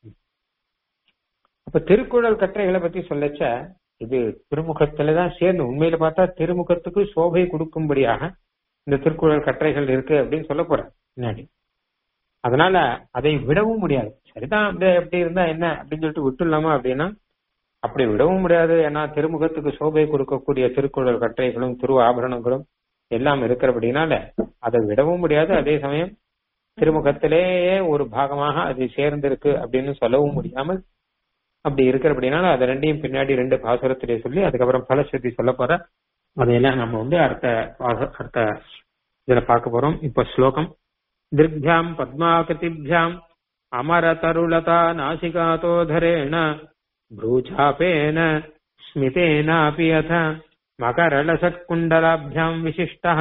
அப்ப திருக்குறள் கட்டுரைகளை பத்தி சொல்லச்ச இது திருமுகத்துலதான் சேர்ந்து உண்மையில பார்த்தா திருமுகத்துக்கு சோபை கொடுக்கும்படியாக இந்த திருக்குறள் கட்டுரைகள் இருக்கு அப்படின்னு சொல்ல போறேன் பின்னாடி அதனால அதை விடவும் முடியாது சரிதான் அப்படி எப்படி இருந்தா என்ன அப்படின்னு சொல்லிட்டு விட்டுலாமா அப்படின்னா அப்படி விடவும் முடியாது ஏன்னா திருமுகத்துக்கு சோபை கொடுக்கக்கூடிய திருக்குறள் கட்டுரைகளும் திரு ஆபரணங்களும் எல்லாம் இருக்கிறபடினால அதை விடவும் முடியாது அதே சமயம் திருமுகத்திலேயே ஒரு பாகமாக அது சேர்ந்திருக்கு அப்படின்னு சொல்லவும் முடியாமல் அப்படி இருக்கிறபடினால அதை ரெண்டையும் பின்னாடி ரெண்டு பாசுரத்திலே சொல்லி அதுக்கப்புறம் பலஸ்ருதி சொல்ல போற அதையெல்லாம் நம்ம வந்து அடுத்த அடுத்த இதுல பார்க்க போறோம் இப்ப ஸ்லோகம் திருக்யாம் பத்மாகிருதிபியாம் அமர தருளதா நாசிகாதோதரேண भ्रूचापेन स्मितेनापि यथ मकरलसत्कुण्डलाभ्याम् विशिष्टः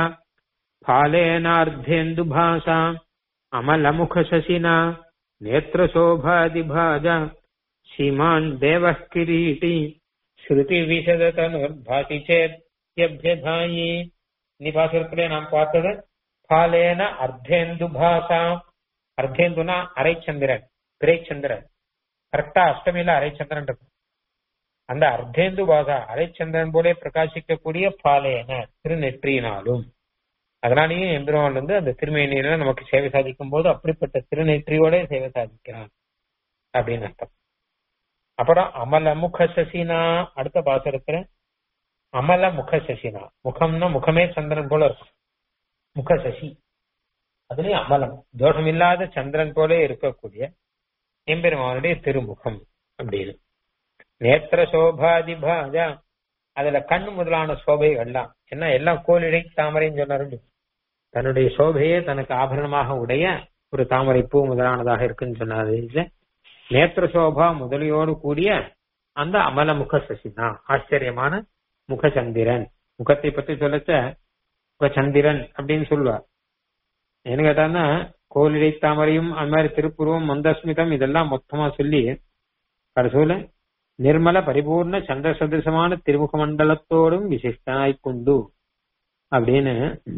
फालेनार्धेन्दुभासा अमलमुखशशिना नेत्रशोभादिभाज श्रीमान् देवः किरीटी ஸ்ருதிவிசதனுர்பாதி சேத் யப்யதாயி நிபாசுரத்திலே நாம் பார்த்தது பாலேன அர்த்தேந்து பாசா அர்த்தேந்துனா அரைச்சந்திரன் பிறைச்சந்திரன் கரெக்டா அஷ்டமியில அரைச்சந்திரன் இருக்கும் அந்த அர்த்தேந்து பாசா அரைச்சந்திரன் போலே பிரகாசிக்கக்கூடிய பாலேன திருநெற்றியினாலும் அதனாலேயே எம்பெருமான் வந்து அந்த திருமேனியில நமக்கு சேவை சாதிக்கும் போது அப்படிப்பட்ட திருநெற்றியோட சேவை சாதிக்கிறான் அப்படின்னு அர்த்தம் அப்புறம் அமல முக சசினா அடுத்த பாசுரத்துல அமல முக சசினா முகம்னா முகமே சந்திரன் போல இருக்கும் முக சசி அதுலயும் அமலம் தோஷம் இல்லாத சந்திரன் போல இருக்கக்கூடிய எம்பெருமானுடைய திருமுகம் அப்படின்னு நேத்திர சோபாதி பாஜா அதுல கண் முதலான சோபைகள்லாம் என்ன எல்லாம் கோலிடை தாமரைன்னு சொன்னாரு தன்னுடைய சோபையே தனக்கு ஆபரணமாக உடைய ஒரு தாமரை பூ முதலானதாக இருக்குன்னு சொன்னாரு நேத்திர சோபா முதலியோடு கூடிய அந்த அமல முக சசினா ஆச்சரியமான முகச்சந்திரன் முகத்தை பத்தி சொல்லச்ச முகச்சந்திரன் அப்படின்னு சொல்லுவார் என்ன கேட்டான்னா கோலிடை தாமரையும் அந்த மாதிரி திருப்புருவம் மந்தஸ்மிதம் இதெல்லாம் மொத்தமா சொல்லி கடைசியில நிர்மல பரிபூர்ண சந்திர சதிருசமான திருமுக மண்டலத்தோடும் விசிஷ்டனாய் கொண்டு அப்படின்னு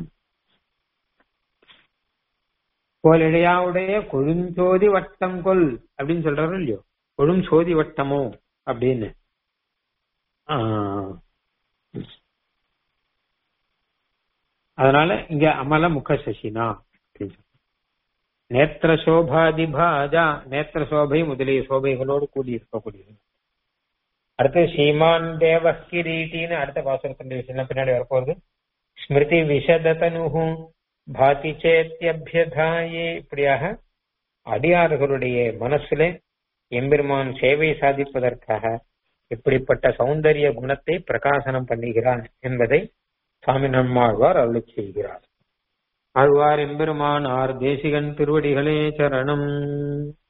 கோலிழையாவுடைய கொழுஞ்சோதி வட்டம் கொல் அப்படின்னு சொல்றாரு இல்லையோ கொழும் சோதி வட்டமோ அப்படின்னு ஆஹ். அதனால இங்க அமல முக சசினா அப்படின்னு சொல்றாரு. நேத்திர சோபாதிபாஜா நேத்திர சோபை முதலிய சோபைகளோடு கூடி இருக்கக்கூடியது அடுத்து ஸ்ரீமான் தேவ கிரீட்டின்னு அடுத்த பாசுரத்தினுடைய விஷயம் பின்னாடி வரப்போகுது ஸ்மிருதி விஷததனுஹு பாதி சேத்தியபியதாயே இப்படியாக அடியார்களுடைய மனசுல எம்பெருமான் சேவை சாதிப்பதற்காக இப்படிப்பட்ட சௌந்தரிய குணத்தை பிரகாசனம் பண்ணுகிறான் என்பதை சுவாமி நம்மாழ்வார் அருளி செய்கிறார் ஆழ்வார் எம்பெருமான் ஆர் தேசிகன் திருவடிகளே சரணம்